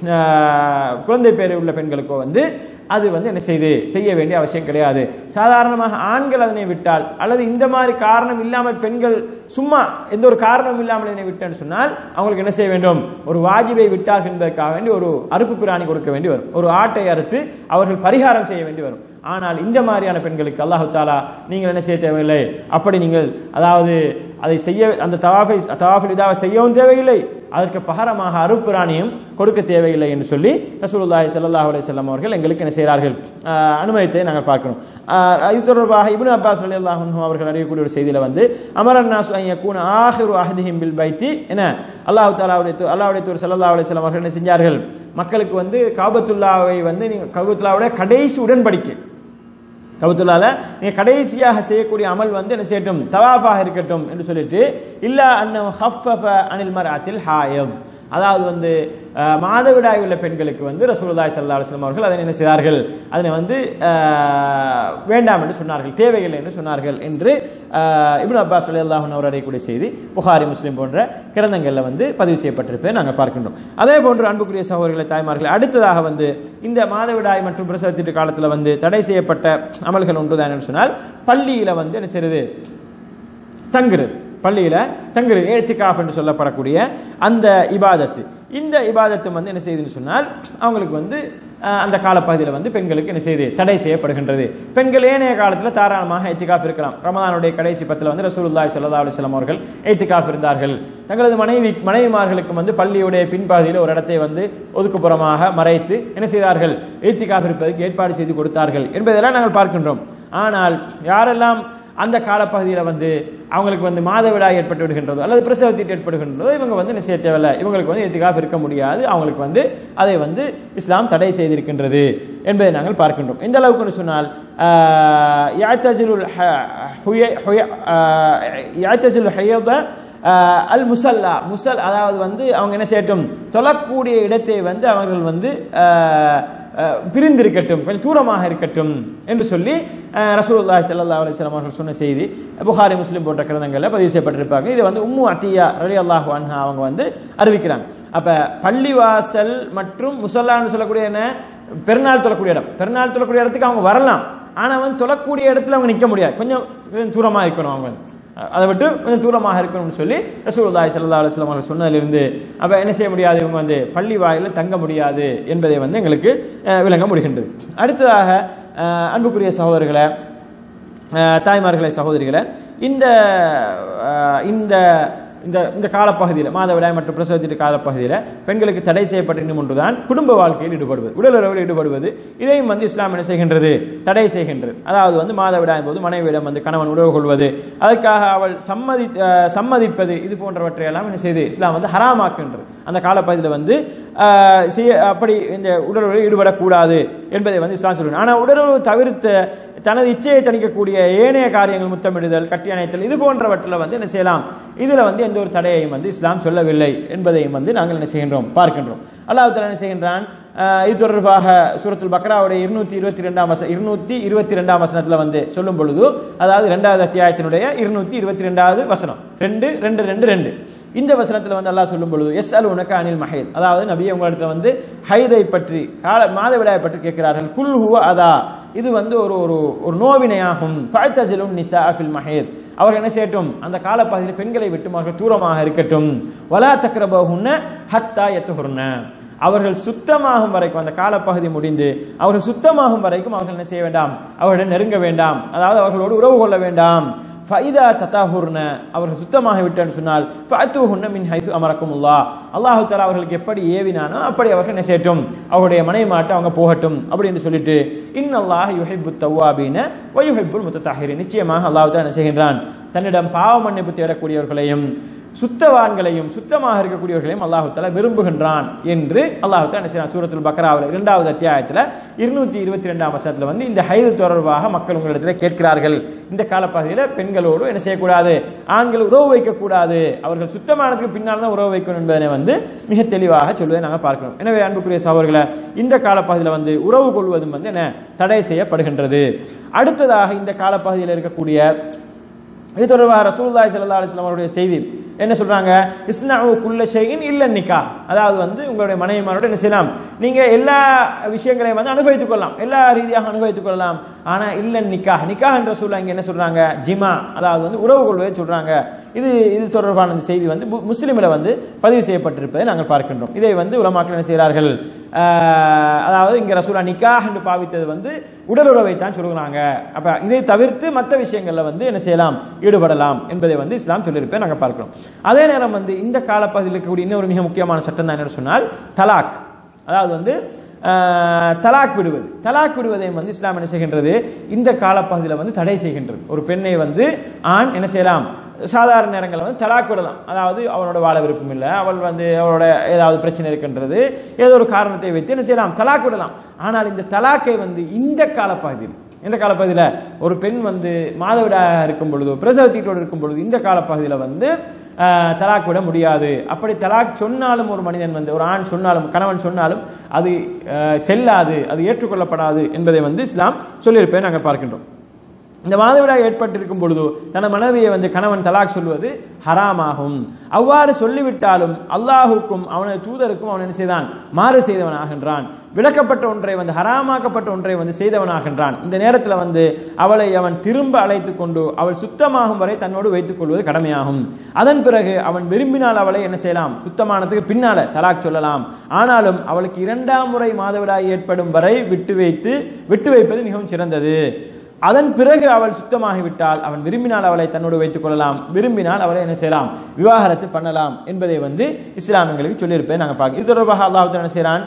ஆஹ், குழந்தை பேர் உள்ள பெண்களுக்கோ வந்து அது வந்து என்ன செய்து செய்ய வேண்டிய அவசியம் கிடையாது சாதாரணமாக ஆண்கள் அதனை விட்டால் அல்லது இந்த மாதிரி காரணம் இல்லாமல் பெண்கள் சும்மா எந்த ஒரு காரணம் இல்லாமல் இதனை விட்டேன்னு சொன்னால் அவங்களுக்கு என்ன செய்ய வேண்டும் ஒரு வாஜிபை விட்டார்கள் என்பதற்காக வேண்டி ஒரு அறுப்பு பிராணி கொடுக்க வேண்டி வரும் ஒரு ஆட்டை அறுத்து அவர்கள் பரிகாரம் செய்ய வேண்டி வரும் ஆனால் இந்த மாதிரியான பெண்களுக்கு அல்லாஹு தாலா நீங்கள் என்ன செய்ய தேவையில்லை அப்படி நீங்கள் அதாவது அதை செய்ய அந்த தவாஃபை தவாஃபில் இதாவை செய்யவும் தேவையில்லை அதற்கு பகரமாக அருப்புராணியும் கொடுக்க தேவையில்லை என்று சொல்லி ரசூலுல்லாஹி ஸல்லல்லாஹு அலைஹி வஸல்லம் அவர்கள் எங்களுக்கு என்ன செய்கிறார்கள் ஆஹ், அனுமதித்தை நாங்கள் பார்க்கிறோம் ஆஹ், இது தொடர்பாக இப்னு அப்பாஸ் ரலியல்லாஹு அன்ஹு அவர்கள் அறியக்கூடிய ஒரு செய்தியில வந்து அமரன் நாசு ஐ யகூன ஆஹிரு அஹதிஹிம் பில் பைத்தி என்ன அல்லாஹ் தஆலாவுடைய தூ- அல்லாஹ்வுடைய தூர் ஸல்லல்லாஹு அலைஹி வஸல்லம் அவர்கள் என்ன செஞ்சார்கள் மக்களுக்கு வந்து காபத்துல்லாவை வந்து நீங்க காபத்துல்லாவுடைய கடைசி உடன்படிக்கை கபத்துல்லால நீங்க கடைசியாக செய்யக்கூடிய அமல் வந்து என்ன செய்யட்டும் தவாஃபாக இருக்கட்டும் என்று சொல்லிட்டு இல்ல அன்னம் ஹஃபஃப அனில் மராத்தில் ஹாயம் அதாவது வந்து அஹ், மாதவிடாய் உள்ள பெண்களுக்கு வந்து ரசூலுல்லாஹி ஸல்லல்லாஹு அலைஹி வஸல்லம் அவர்கள் அதனை என்ன செய்தார்கள் அதனை வந்து அஹ், வேண்டாம் என்று சொன்னார்கள் தேவையில்லை என்று சொன்னார்கள் என்று அஹ், இப்னு அப்பாஸ் ரலியல்லாஹு அன்ஹு அவர் அறியக்கூடிய செய்தி புகாரி முஸ்லிம் போன்ற கிரந்தங்கள்ல வந்து பதிவு செய்யப்பட்டிருப்பதை நாங்கள் பார்க்கின்றோம் அதே போன்று அன்புக்குரிய சகோதரர்களை தாய்மார்கள் அடுத்ததாக வந்து இந்த மாதவிடாய் மற்றும் பிரசவத்திட்டு காலத்துல வந்து தடை செய்யப்பட்ட அமல்கள் ஒன்றுதான் என்று சொன்னால் பள்ளியில வந்து என்ன செய்யறது தங்குறது பள்ளியில தங்குறது ஏத்திகாஃப் என்று சொல்லப்படக்கூடிய அந்த இபாதத்து இந்த இபாதத்து வந்து என்ன செய்யுதுன்னு சொன்னால் அவங்களுக்கு வந்து அஹ், அந்த காலப்பகுதியில் வந்து பெண்களுக்கு என்ன செய்யுது தடை செய்யப்படுகின்றது பெண்கள் ஏனைய காலத்தில் தாராளமாக ஏத்திகாஃப் இருக்கலாம் ரமதானுடைய கடைசி பத்தில் வந்து ரசூலுல்லாஹி ஸல்லல்லாஹு அலைஹி வஸல்லம் அவர்கள் ஏத்திகாஃப் இருந்தார்கள் தங்களது மனைவி மனைவிமார்களுக்கு வந்து பள்ளியுடைய பின்பகுதியில் ஒரு இடத்தை வந்து ஒதுக்குப்புறமாக மறைத்து என்ன செய்தார்கள் ஏத்திகாஃப் இருப்பதற்கு ஏற்பாடு செய்து கொடுத்தார்கள் என்பதெல்லாம் நாங்கள் பார்க்கின்றோம் ஆனால் யாரெல்லாம் அந்த காலப்பகுதியில் வந்து அவங்களுக்கு வந்து மாதவிடாய் ஏற்பட்டு விடுகின்றதோ அல்லது பிரசவத்தீட்டு ஏற்படுகின்றதோ இவங்க வந்து என்ன செய்ய தேவையில்ல இவங்களுக்கு வந்து எதுக்காக இருக்க முடியாது அவங்களுக்கு வந்து அதை வந்து இஸ்லாம் தடை செய்திருக்கின்றது என்பதை நாங்கள் பார்க்கின்றோம் எந்த அளவுக்குன்னு சொன்னால் ஆஹ், யாத்தசிலுல் ஹ- ஹுய- ஹுய- ஆஹ், யாத்தசிலுல் ஹையத ஆஹ், அல் முசல்லா முசல் அதாவது வந்து அவங்க என்ன செய்யட்டும் தொழக்கூடிய இடத்தை வந்து அவர்கள் வந்து ஆஹ், ஆஹ், பிரிந்திருக்கட்டும் கொஞ்சம் தூரமாக இருக்கட்டும் என்று சொல்லி ஆஹ், ரசூலுல்லாஹி ஸல்லல்லாஹு அலைஹி வஸல்லம் அவர்கள் சொன்ன செய்தி புகாரி முஸ்லிம் போன்ற கிரந்தங்களில் பதிவு செய்யப்பட்டிருப்பாங்க இது வந்து உம்மு அத்தியா ரலியல்லாஹு அன்ஹா அவங்க வந்து அறிவிக்கிறாங்க அப்ப பள்ளிவாசல் மற்றும் முசல்லான்னு சொல்லக்கூடிய என்ன பெருநாள் தொழக்கூடிய இடம் பெருநாள் தொழக்கூடிய இடத்துக்கு அவங்க வரலாம் ஆனா வந்து தொழக்கூடிய இடத்துல அவங்க நிக்க முடியாது கொஞ்சம் கொஞ்சம் தூரமா இருக்கணும் அவங்க வந்து. அதை விட்டு கொஞ்சம் தூரமாக இருக்கணும்னு சொல்லி ரசூலுல்லாஹி ஸல்லல்லாஹு அலைஹி வஸல்லம் அவர்கள் சொன்னதிலிருந்து அப்ப என்ன செய்ய முடியாது இவங்க வந்து பள்ளி வாயில தங்க முடியாது என்பதை வந்து எங்களுக்கு அஹ், விளங்க முடிகின்றது அடுத்ததாக அஹ், அன்புக்குரிய சகோதரர்களை அஹ், தாய்மார்களே சகோதரிகளே இந்த அஹ், இந்த இந்த இந்த காலப்பகுதியில் மாதவிடாய் மற்றும் பிரசவத்தின் காலப்பகுதியில் பெண்களுக்கு தடை செய்யப்பட்டிருக்கும் ஒன்றுதான் குடும்ப வாழ்க்கையில் ஈடுபடுவது உடல் உறவில் ஈடுபடுவது இதையும் வந்து இஸ்லாம் என்ன செய்கின்றது தடை செய்கின்றது அதாவது வந்து மாதவிடாய் போது மனைவியிடம் வந்து கணவன் உறவு கொள்வது அதற்காக அவள் சம்மதி அஹ், சம்மதிப்பது இது போன்றவற்றை எல்லாம் என்ன செய்து இஸ்லாம் வந்து ஹராமாக்குகின்றது அந்த காலப்பகுதியில் வந்து அஹ், செய்ய அப்படி இந்த உடலுறவில் ஈடுபடக்கூடாது என்பதை வந்து இஸ்லாம் சொல்லுங்க ஆனால் உடலுறவு தவிர்த்த தனது இச்சையை தணிக்கக்கூடிய ஏனைய காரியங்கள் முத்தமிடுதல் கட்டி அணைத்தல் இது போன்றவற்றில் வந்து என்ன செய்யலாம் இதுல வந்து எந்த ஒரு தடையையும் வந்து இஸ்லாம் சொல்லவில்லை என்பதையும் வந்து நாங்கள் என்ன செய்கின்றோம் பார்க்கின்றோம் அல்லாஹ் தஆலா என்ன செய்கின்றான் அஹ், இது தொடர்பாக சூரத்துல் பக்ராவுடைய இருநூத்தி இருபத்தி ரெண்டாம் வச இருநூத்தி இருபத்தி ரெண்டாம் வசனத்துல வந்து சொல்லும் பொழுது அதாவது இரண்டாவது அத்தியாயத்தினுடைய இருநூத்தி இருபத்தி ரெண்டாவது வசனம் ரெண்டு ரெண்டு ரெண்டு ரெண்டு இந்த வசனத்துல வந்து அல்லாஹ் சொல்லும் பொழுது எஸ் அல் உனக்கு அனில் மஹேத் அதாவது நபி உங்களிடத்துல வந்து ஹைதை பற்றி கால மாதவிடாயை பற்றி கேட்கிறார்கள் குல் ஹுவ அதா இது வந்து ஒரு ஒரு ஒரு நோவினையாகும் ஃபஅத்தஸிலும் நிசா ஃபில் மஹேத் அவர்கள் என்ன செய்யட்டும் அந்த காலப்பகுதியில் பெண்களை விட்டு அவர்கள் தூரமாக இருக்கட்டும் வலா தக்ரபஹுன்ன ஹத்தா யத்துஹுர்ன அவர்கள் சுத்தமாகும் வரைக்கும் அந்த காலப்பகுதி முடிந்து அவர்கள் சுத்தமாகும் வரைக்கும் அவர்கள் என்ன செய்ய வேண்டாம் அவர்களிடம் நெருங்க வேண்டாம் அதாவது அவர்களோடு உறவு கொள்ள வேண்டாம் ஃபைதா தத்தாஹுர்ன அவர்கள் சுத்தமாக விட்டேன்னு சொன்னால் ஃபஅத்துஹுன்ன மின் ஹைது அமரக்குமுல்லா அல்லாஹு தஆலா அவர்களுக்கு எப்படி ஏவினானோ அப்படி அவர்கள் என்ன செய்யட்டும் அவருடைய மனைவி மாட்ட அவங்க போகட்டும் அப்படின்னு சொல்லிட்டு இன்னல்லாஹ் யுஹிப்பு தவ்வாபீன வ யுஹிப்புல் முத்தத்தாஹிரின் நிச்சயமாக அல்லாஹ் தஆலா என்ன செய்கின்றான் தன்னிடம் பாவ மன்னிப்பு தேடக்கூடியவர்களையும் சுத்தவான்களையும் சுத்தமாக இருக்கக்கூடியவர்களையும் அல்லாஹு தஆலா விரும்புகின்றான் என்று அல்லாஹு தஆலா என்ன செய்யறான் சூரத்துல் பக்ராவில் இரண்டாவது அத்தியாயத்தில் இருநூத்தி இருபத்தி ரெண்டாம் வசனத்தில் வந்து இந்த ஹைது தொடர்பாக மக்கள் உங்களிடத்தில் கேட்கிறார்கள் இந்த காலப்பகுதியில் பெண்களோடு என்ன செய்யக்கூடாது ஆண்கள் உறவு வைக்கக்கூடாது அவர்கள் சுத்தமானதுக்கு பின்னால் தான் உறவு வைக்கணும் என்பதனை வந்து மிக தெளிவாக சொல்வதை நாங்கள் பார்க்கணும் எனவே அன்புக்குரிய சகோதரர்களை இந்த காலப்பகுதியில் வந்து உறவு கொள்வதும் வந்து என்ன தடை செய்யப்படுகின்றது அடுத்ததாக இந்த காலப்பகுதியில் இருக்கக்கூடிய இது தொடர்பாக ரசூலுல்லாஹி ஸல்லல்லாஹு அலைஹி வஸல்லம் அவருடைய செய்தி என்ன சொல்றாங்க இஸ்னஉ குல்ல ஷைஇன் இல்ல நிக்கா அதாவது வந்து உங்களுடைய மனைவிமாரோட என்ன செய்யலாம் நீங்க எல்லா விஷயங்களையும் வந்து அனுபவித்துக் கொள்ளலாம் எல்லா ரீதியாக அனுபவித்துக் கொள்ளலாம் ஆனா இல்ல நிக்கா நிக்கா என்ற சொல்ல இங்க என்ன சொல்றாங்க ஜிமா அதாவது வந்து உறவு கொள்வதை சொல்றாங்க இது இது தொடர்பான இந்த செய்தி வந்து மு- முஸ்லிமில் வந்து பதிவு செய்யப்பட்டிருப்பதை நாங்கள் பார்க்கின்றோம் இதை வந்து உலமாக்கள் என்ன செய்கிறார்கள் ஆஹ், அதாவது இங்க ரசூலா நிக்காஹ் என்று பாவித்தது வந்து உடல் உறவை தான் சொல்லுகிறாங்க அப்ப இதை தவிர்த்து மற்ற விஷயங்கள்ல வந்து என்ன செய்யலாம் ஈடுபடலாம் என்பதை வந்து இஸ்லாம் சொல்லியிருப்பேன் நாங்கள் பார்க்கிறோம் அதே நேரம் வந்து இந்த காலப்பகுதியில் இருக்கக்கூடிய இன்னொரு மிக முக்கியமான சட்டம் தான் என்ன சொன்னால் தலாக் அதாவது வந்து ஆஹ், தலாக் விடுவது தலாக் விடுவதையும் வந்து இஸ்லாம் என்ன செய்கின்றது இந்த காலப்பகுதியில் வந்து தடை செய்கின்றது ஒரு பெண்ணை வந்து ஆண் என்ன செய்யலாம் சாதாரண நேரங்களில் வந்து தலாக் விடலாம் அதாவது அவனோட வாழ விருப்பம் இல்லை அவள் வந்து அவளோட ஏதாவது பிரச்சனை இருக்கின்றது ஏதோ ஒரு காரணத்தை வைத்து என்ன செய்யலாம் தலாக் விடலாம் ஆனால் இந்த தலாக்கை வந்து இந்த காலப்பகுதியில் இந்த காலப்பகுதியில் ஒரு பெண் வந்து மாதவிடாக இருக்கும் பொழுது பிரசவத்தீட்டோடு இருக்கும் பொழுது இந்த காலப்பகுதியில் வந்து ஆஹ், தலாக் விட முடியாது அப்படி தலாக் சொன்னாலும் ஒரு மனிதன் வந்து ஒரு ஆண் சொன்னாலும் கணவன் சொன்னாலும் அது ஆஹ், செல்லாது அது ஏற்றுக்கொள்ளப்படாது என்பதை வந்து இஸ்லாம் சொல்லியிருப்பேன் நாங்கள் பார்க்கின்றோம் இந்த மாதவிடாய் ஏற்பட்டிருக்கும் பொழுது தன மனைவியை வந்து கணவன் தலாக் சொல்வது ஹராமாகும் அவ்வாறு சொல்லிவிட்டாலும் அல்லாஹுக்கும் அவனது தூதருக்கும் அவன் என்ன செய்தான் மாறு செய்தவனாகின்றான் விளக்கப்பட்ட ஒன்றை வந்து ஹராமாக்கப்பட்ட ஒன்றை வந்து செய்தவனாகின்றான் இந்த நேரத்தில் வந்து அவளை அவன் திரும்ப அழைத்துக் கொண்டு அவள் சுத்தமாகும் வரை தன்னோடு வைத்துக் கொள்வது கடமையாகும் அதன் பிறகு அவன் விரும்பினால் அவளை என்ன செய்யலாம் சுத்தமானதுக்கு பின்னால தலாக் சொல்லலாம் ஆனாலும் அவளுக்கு இரண்டாம் முறை மாதவிடாய் ஏற்படும் வரை விட்டு வைத்து விட்டு வைப்பது மிகவும் சிறந்தது அதன் பிறகு அவள் சுத்தமாகிவிட்டால் அவன் விரும்பினால் அவளை தன்னோடு வைத்துக் கொள்ளலாம் விரும்பினால் அவளை என்ன செய்யலாம் விவாகரத்து பண்ணலாம் என்பதை வந்து இஸ்லாம் எங்களுக்கு சொல்லியிருப்பேன் நாங்கள் பார்க்க இது தொடர்பாக அல்லாஹ் என்ன செய்கிறான்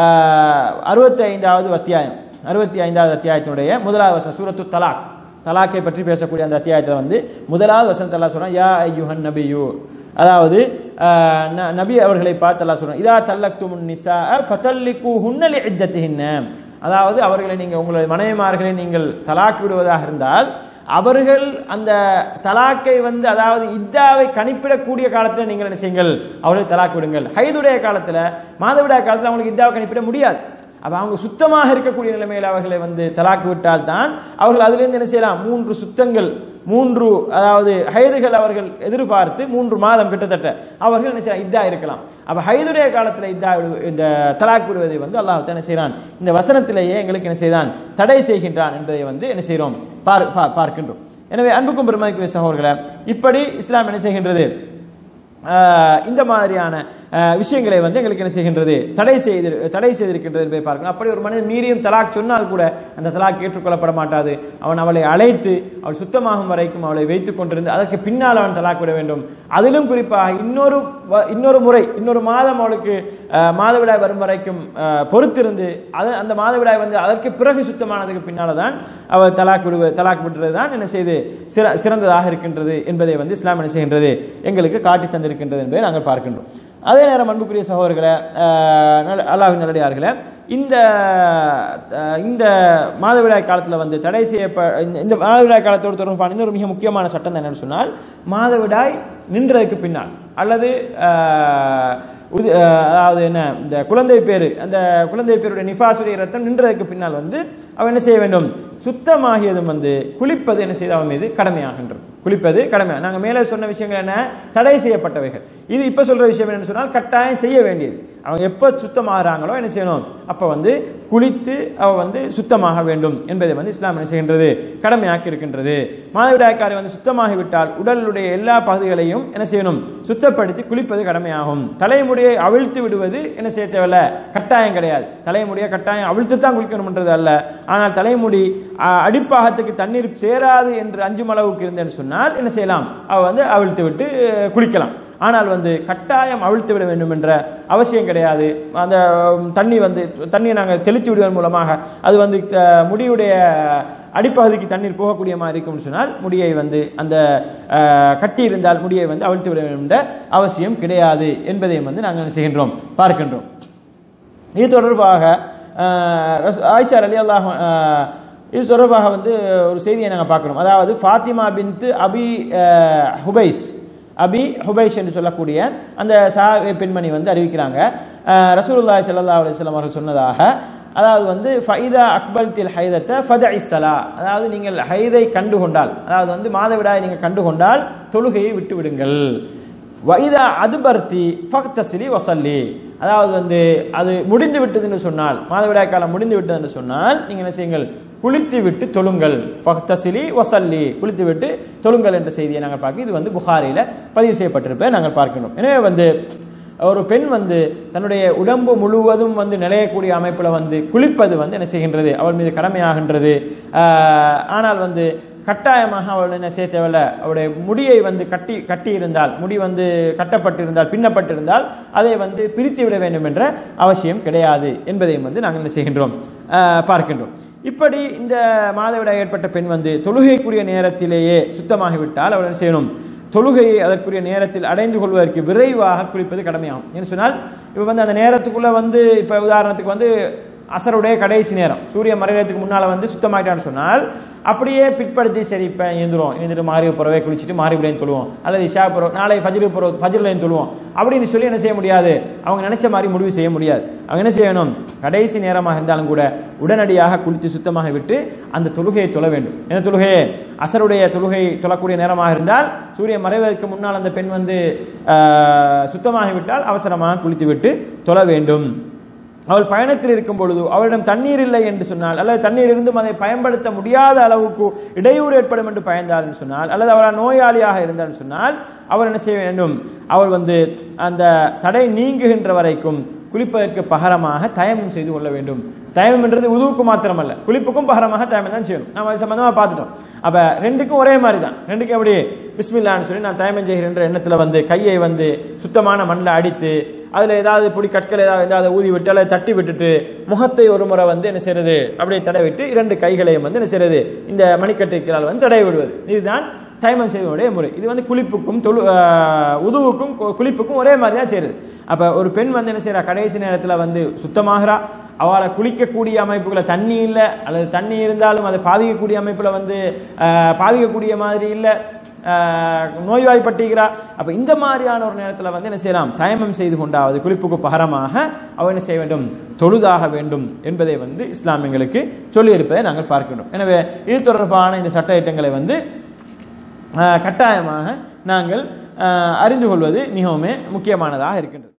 அறுபத்தி ஐந்தாவது அத்தியாயம் அறுபத்தி ஐந்தாவது அத்தியாயத்தினுடைய முதலாவது வசனம் சூரத்து தலாக் தலாக்கை பற்றி பேசக்கூடிய அந்த அத்தியாயத்தில் வந்து முதலாவது வசனத்தை அல்லாஹ் சொல்றான் யா ஐயுஹன் நபியு அதாவது ஆஹ், ந- நபி அவர்களை பார்த்து அல்லாஹ் சொல்றான் இதா தல்லக்துமுன் நிசா ஃபதல்லிகு ஹுன்னலி இத்தத்திஹின்ன அதாவது அவர்களை நீங்கள் உங்களுடைய மனைவிமார்களை நீங்கள் தலாக் விடுவதாக இருந்தால் அவர்கள் அந்த தலாக்கை வந்து அதாவது இத்தாவை கணிப்பிடக்கூடிய காலத்தில் நீங்கள் என்ன செய்யுங்கள் அவர்களை தலாக் விடுங்கள் ஹைதுடைய காலத்தில் மாதவிடாய் காலத்தில் அவங்களுக்கு இத்தாவை கணிப்பிட முடியாது அப்ப அவங்க சுத்தமாக இருக்கக்கூடிய நிலைமையில் அவர்களை வந்து தலாக்கு விட்டால் தான் அவர்கள் அதிலிருந்து என்ன செய்யலாம் மூன்று சுத்தங்கள் மூன்று அதாவது ஹைதுகள் அவர்கள் எதிர்பார்த்து மூன்று மாதம் கிட்டத்தட்ட அவர்கள் என்ன செய்யலாம் இதா இருக்கலாம் அப்ப ஹைதுடைய காலத்தில் இதா விடு- இந்த தலாக் விடுவதை வந்து அல்லாஹ் என்ன செய்கிறான் இந்த வசனத்திலேயே எங்களுக்கு என்ன செய்தான் தடை செய்கின்றான் என்பதை வந்து என்ன செய்கிறோம் பார்- பா- பார்க்கின்றோம் எனவே அன்புக்கும் பெருமதிக்குரிய சகோதரர்களே இப்படி இஸ்லாம் என்ன செய்கின்றது ஆஹ் இந்த மாதிரியான ஆஹ் விஷயங்களை வந்து எங்களுக்கு என்ன செய்கின்றது தடை செய்து தடை செய்திருக்கின்றது என்பதை பார்க்கணும் அப்படி ஒரு மனிதன் மீறியும் தலாக் சொன்னால் கூட அந்த தலாக் ஏற்றுக்கொள்ளப்பட மாட்டாது அவன் அவளை அழைத்து அவள் சுத்தமாகும் வரைக்கும் அவளை வைத்துக் கொண்டிருந்து அதற்கு பின்னால் அவன் தலாக் விட வேண்டும் அதிலும் குறிப்பாக இன்னொரு வ- இன்னொரு முறை இன்னொரு மாதம் அவளுக்கு ஆஹ், மாதவிடாய் வரும் வரைக்கும் ஆஹ், பொறுத்திருந்து அது அந்த மாதவிடாய் வந்து அதற்கு பிறகு சுத்தமானதுக்கு பின்னால தான் அவள் தலாக் விடுவ தலாக் விடுறது தான் என்ன செய்து சிற- சிறந்ததாக இருக்கின்றது என்பதை வந்து இஸ்லாம் என்ன செய்கின்றது எங்களுக்கு காட்டி தந்திருக்கின்றது என்பதை நாங்கள் பார்க்கின்றோம் அதே நேரம் அன்புக்குரிய சகோதரர்களை ஆஹ், நல்ல- அல்லாஹ்வின் நல்லடியார்களே இந்த ஆஹ், இந்த மாதவிடாய் காலத்தில் வந்து தடை செய்யப்ப இந்த- இந்த மாதவிடாய் காலத்தோடு தொடர்பான இன்னொரு மிக முக்கியமான சட்டம் என்னன்னு சொன்னால் மாதவிடாய் நின்றதுக்கு பின்னால் அல்லது ஆஹ், உது- ஆஹ், அதாவது என்ன இந்த குழந்தை பேரு அந்த குழந்தை பேருடைய நிஃபாசுடைய ரத்தம் நின்றதுக்கு பின்னால் வந்து அவன் என்ன செய்ய வேண்டும் சுத்தமாகியதும் வந்து குளிப்பது என்ன செய்து அவன் மீது கடமையாகின்றது குளிப்பது கடமை நாங்க மேலே சொன்ன விஷயங்கள் என்ன தடை செய்யப்பட்டவைகள் இது இப்ப சொல்ற விஷயம் என்னன்னு சொன்னால் கட்டாயம் செய்ய வேண்டியது அவங்க எப்ப சுத்தமாகறாங்களோ என்ன செய்யணும் அப்ப வந்து குளித்து அவ வந்து சுத்தமாக வேண்டும் என்பதை வந்து இஸ்லாம் என்ன செய்கின்றது கடமையாக்கி இருக்கின்றது மாதவிடாய்க்காரை வந்து சுத்தமாகிவிட்டால் உடலுடைய எல்லா பகுதிகளையும் என்ன செய்யணும் சுத்தப்படுத்தி குளிப்பது கடமையாகும் தலைமுடியை அவிழ்த்து விடுவது என்ன செய்ய தேவையில்ல கட்டாயம் கிடையாது தலைமுடியை கட்டாயம் அவிழ்த்து தான் குளிக்கணும்ன்றது அல்ல ஆனால் தலைமுடி ஆ, அடிப்பாகத்துக்கு தண்ணீர் சேராது என்று அஞ்சும் அளவுக்கு இருந்தேன்னு சொன்னால் என்ன செய்யலாம் அவ வந்து அவிழ்த்து விட்டு அஹ், குளிக்கலாம் ஆனால் வந்து கட்டாயம் அவிழ்த்து விட வேண்டும் என்ற அவசியம் கிடையாது அந்த உம், தண்ணி வந்து தண்ணியை நாங்கள் தெளித்து விடுவதன் மூலமாக அது வந்து அஹ், முடியுடைய அடிப்பகுதிக்கு தண்ணீர் போகக்கூடிய மாதிரி இருக்கும்னு சொன்னால் முடியை வந்து அந்த அஹ், கட்டி இருந்தால் முடியை வந்து அவிழ்த்து விட வேண்டும் என்ற அவசியம் கிடையாது என்பதையும் வந்து நாங்கள் என்ன செய்கின்றோம் பார்க்கின்றோம் இது தொடர்பாக அஹ், ரஸ்- ஆயிஷா அலி அல்லாஹ் இது தொடர்பாக வந்து ஒரு செய்தியை நாங்கள் பார்க்கிறோம் அதாவது ஃபாத்திமா பின்த் அபி அஹ், ஹுபைஸ் அபி ஹுபைஸ் என்று சொல்லக்கூடிய அந்த சா பெண்மணி வந்து அறிவிக்கிறாங்க அஹ், ரசூலுல்லாஹி ஸல்லல்லாஹு அலைஹி வஸல்லம் அவர்கள் சொன்னதாக அதாவது வந்து ஃபைதா அக்பல் தில் ஹைதத்தை ஃபத இஸ்ஸலா அதாவது நீங்கள் ஹைதை கண்டுகொண்டால் அதாவது வந்து மாதவிடாய் நீங்கள் கண்டுகொண்டால் தொழுகையை விட்டு விடுங்கள் வைதா அதுபர்த்தி ஃபக்தசிலி வசல்லி அதாவது வந்து அது முடிந்து விட்டதுன்னு சொன்னால் மாதவிடாய் காலம் முடிந்து விட்டதுன்னு சொன்னால் நீங்க என்ன செய்யுங்கள் குளித்து விட்டு தொழுங்கள் ஃபக்தசிலி வசல்லி குளித்து விட்டு தொழுங்கள் என்ற செய்தியை நாங்கள் பார்க்க இது வந்து புகாரில பதிவு செய்யப்பட்டிருப்ப நாங்கள் பார்க்கணும் எனவே வந்து ஒரு பெண் வந்து தன்னுடைய உடம்பு முழுவதும் வந்து நிலையக்கூடிய அமைப்புல வந்து குளிப்பது வந்து என்ன செய்கின்றது அவள் மீது கடமையாகின்றது ஆஹ், ஆனால் வந்து கட்டாயமாக அவள் என்ன செய்ய தேவையில்ல அவளுடைய முடியை வந்து கட்டி கட்டி இருந்தால் முடி வந்து கட்டப்பட்டிருந்தால் பின்னப்பட்டிருந்தால் அதை வந்து பிரித்து விட வேண்டும் என்ற அவசியம் கிடையாது என்பதையும் வந்து நாங்கள் என்ன செய்கின்றோம் ஆஹ், பார்க்கின்றோம் இப்படி இந்த மாதவிடாய் ஏற்பட்ட பெண் வந்து தொழுகைக்குரிய நேரத்திலேயே சுத்தமாகிவிட்டால் அவள் என்ன செய்யணும் தொழுகையை அதற்குரிய நேரத்தில் அடைந்து கொள்வதற்கு விரைவாக குளிப்பது கடமையாகும் என்று சொன்னால் இப்போ வந்து அந்த நேரத்துக்குள்ள வந்து இப்போ உதாரணத்துக்கு வந்து அசருடைய கடைசி நேரம் சூரியன் மறைகிறதுக்கு முன்னால வந்து சுத்தமாயிட்டான்னு சொன்னால் அப்படியே பிற்படுத்தி சரி இப்போ எழுந்துரும் எழுந்துட்டு மாறி புறவே குளிச்சுட்டு மாறி விடையும் தொழுவோம் அல்லது இஷா புறவு நாளை ஃபஜ்ரு புறவு ஃபஜ்ருலையும் தொழுவோம் அப்படின்னு சொல்லி என்ன செய்ய முடியாது அவங்க நினைச்ச மாதிரி முடிவு செய்ய முடியாது அவங்க என்ன செய்யணும் கடைசி நேரமாக இருந்தாலும் கூட உடனடியாக குளித்து சுத்தமாக விட்டு அந்த தொழுகையை தொழ வேண்டும் இந்த தொழுகையை அசருடைய தொழுகை தொழக்கூடிய நேரமாக இருந்தால் சூரியன் மறைவதற்கு முன்னால் அந்த பெண் வந்து ஆஹ், சுத்தமாகிவிட்டால் அவசரமாக குளித்து விட்டு தொழ வேண்டும் அவள் பயணத்தில் இருக்கும் பொழுது அவளிடம் தண்ணீர் இல்லை என்று சொன்னால் அல்லது தண்ணீர் இருந்தும் அதை பயன்படுத்த முடியாத அளவுக்கு இடையூறு ஏற்படும் என்று பயந்தாள் என்று சொன்னால் அல்லது அவள் நோயாளியாக இருந்தால் சொன்னால் அவள் என்ன செய்ய வேண்டும் அவள் வந்து அந்த தடை நீங்குகின்ற வரைக்கும் குளிப்பதற்கு பகரமாக தயமம் செய்து கொள்ள வேண்டும் தயமம் என்றது உதுவுக்கு மாத்திரமல்ல குளிப்புக்கும் பகரமாக தயமம் தான் செய்யணும் நம்ம அது சம்பந்தமா பார்த்துட்டோம் அப்ப ரெண்டுக்கும் ஒரே மாதிரி தான் ரெண்டுக்கும் எப்படி பிஸ்மில்லான்னு சொல்லி நான் தயமம் செய்கிறேன்ற எண்ணத்துல வந்து கையை வந்து சுத்தமான மண்ணில் அடித்து அதுல ஏதாவது பொடி கற்கள் ஏதாவது ஏதாவது ஊதி விட்டு அல்லது தட்டி விட்டுட்டு முகத்தை ஒரு முறை வந்து என்ன செய்யறது அப்படியே தடவிட்டு இரண்டு கைகளையும் வந்து என்ன செய்யறது இந்த மணிக்கட்டைகளால் வந்து தடவி விடுவது இதுதான் தைமம் செய்வனுடைய முறை இது வந்து குளிப்புக்கும் தொழு ஆஹ் உதுவுக்கும் கு- குளிப்புக்கும் ஒரே மாதிரி தான் செய்யுது அப்ப ஒரு பெண் வந்து என்ன செய்யறா கடைசி நேரத்துல வந்து சுத்தமாகறா அவளை குளிக்கக்கூடிய அமைப்புகளை தண்ணி இல்லை அல்லது தண்ணி இருந்தாலும் அதை பாவிக்கக்கூடிய அமைப்புல வந்து ஆஹ் பாவிக்கக்கூடிய மாதிரி இல்லை ஆஹ் நோய்வாய்ப்பட்டுகிறா அப்ப இந்த மாதிரியான ஒரு நேரத்துல வந்து என்ன செய்யலாம் தயமம் செய்து கொண்டாவது குளிப்புக்கு பகரமாக அவ என்ன செய்ய வேண்டும் தொழுதாக வேண்டும் என்பதை வந்து இஸ்லாம் எங்களுக்கு சொல்லியிருப்பதை நாங்கள் பார்க்கிறோம் எனவே இது தொடர்பான இந்த சட்ட திட்டங்களை வந்து ஆஹ் கட்டாயமாக நாங்கள் ஆஹ் அறிந்து கொள்வது மிகவும் முக்கியமானதாக இருக்கின்றது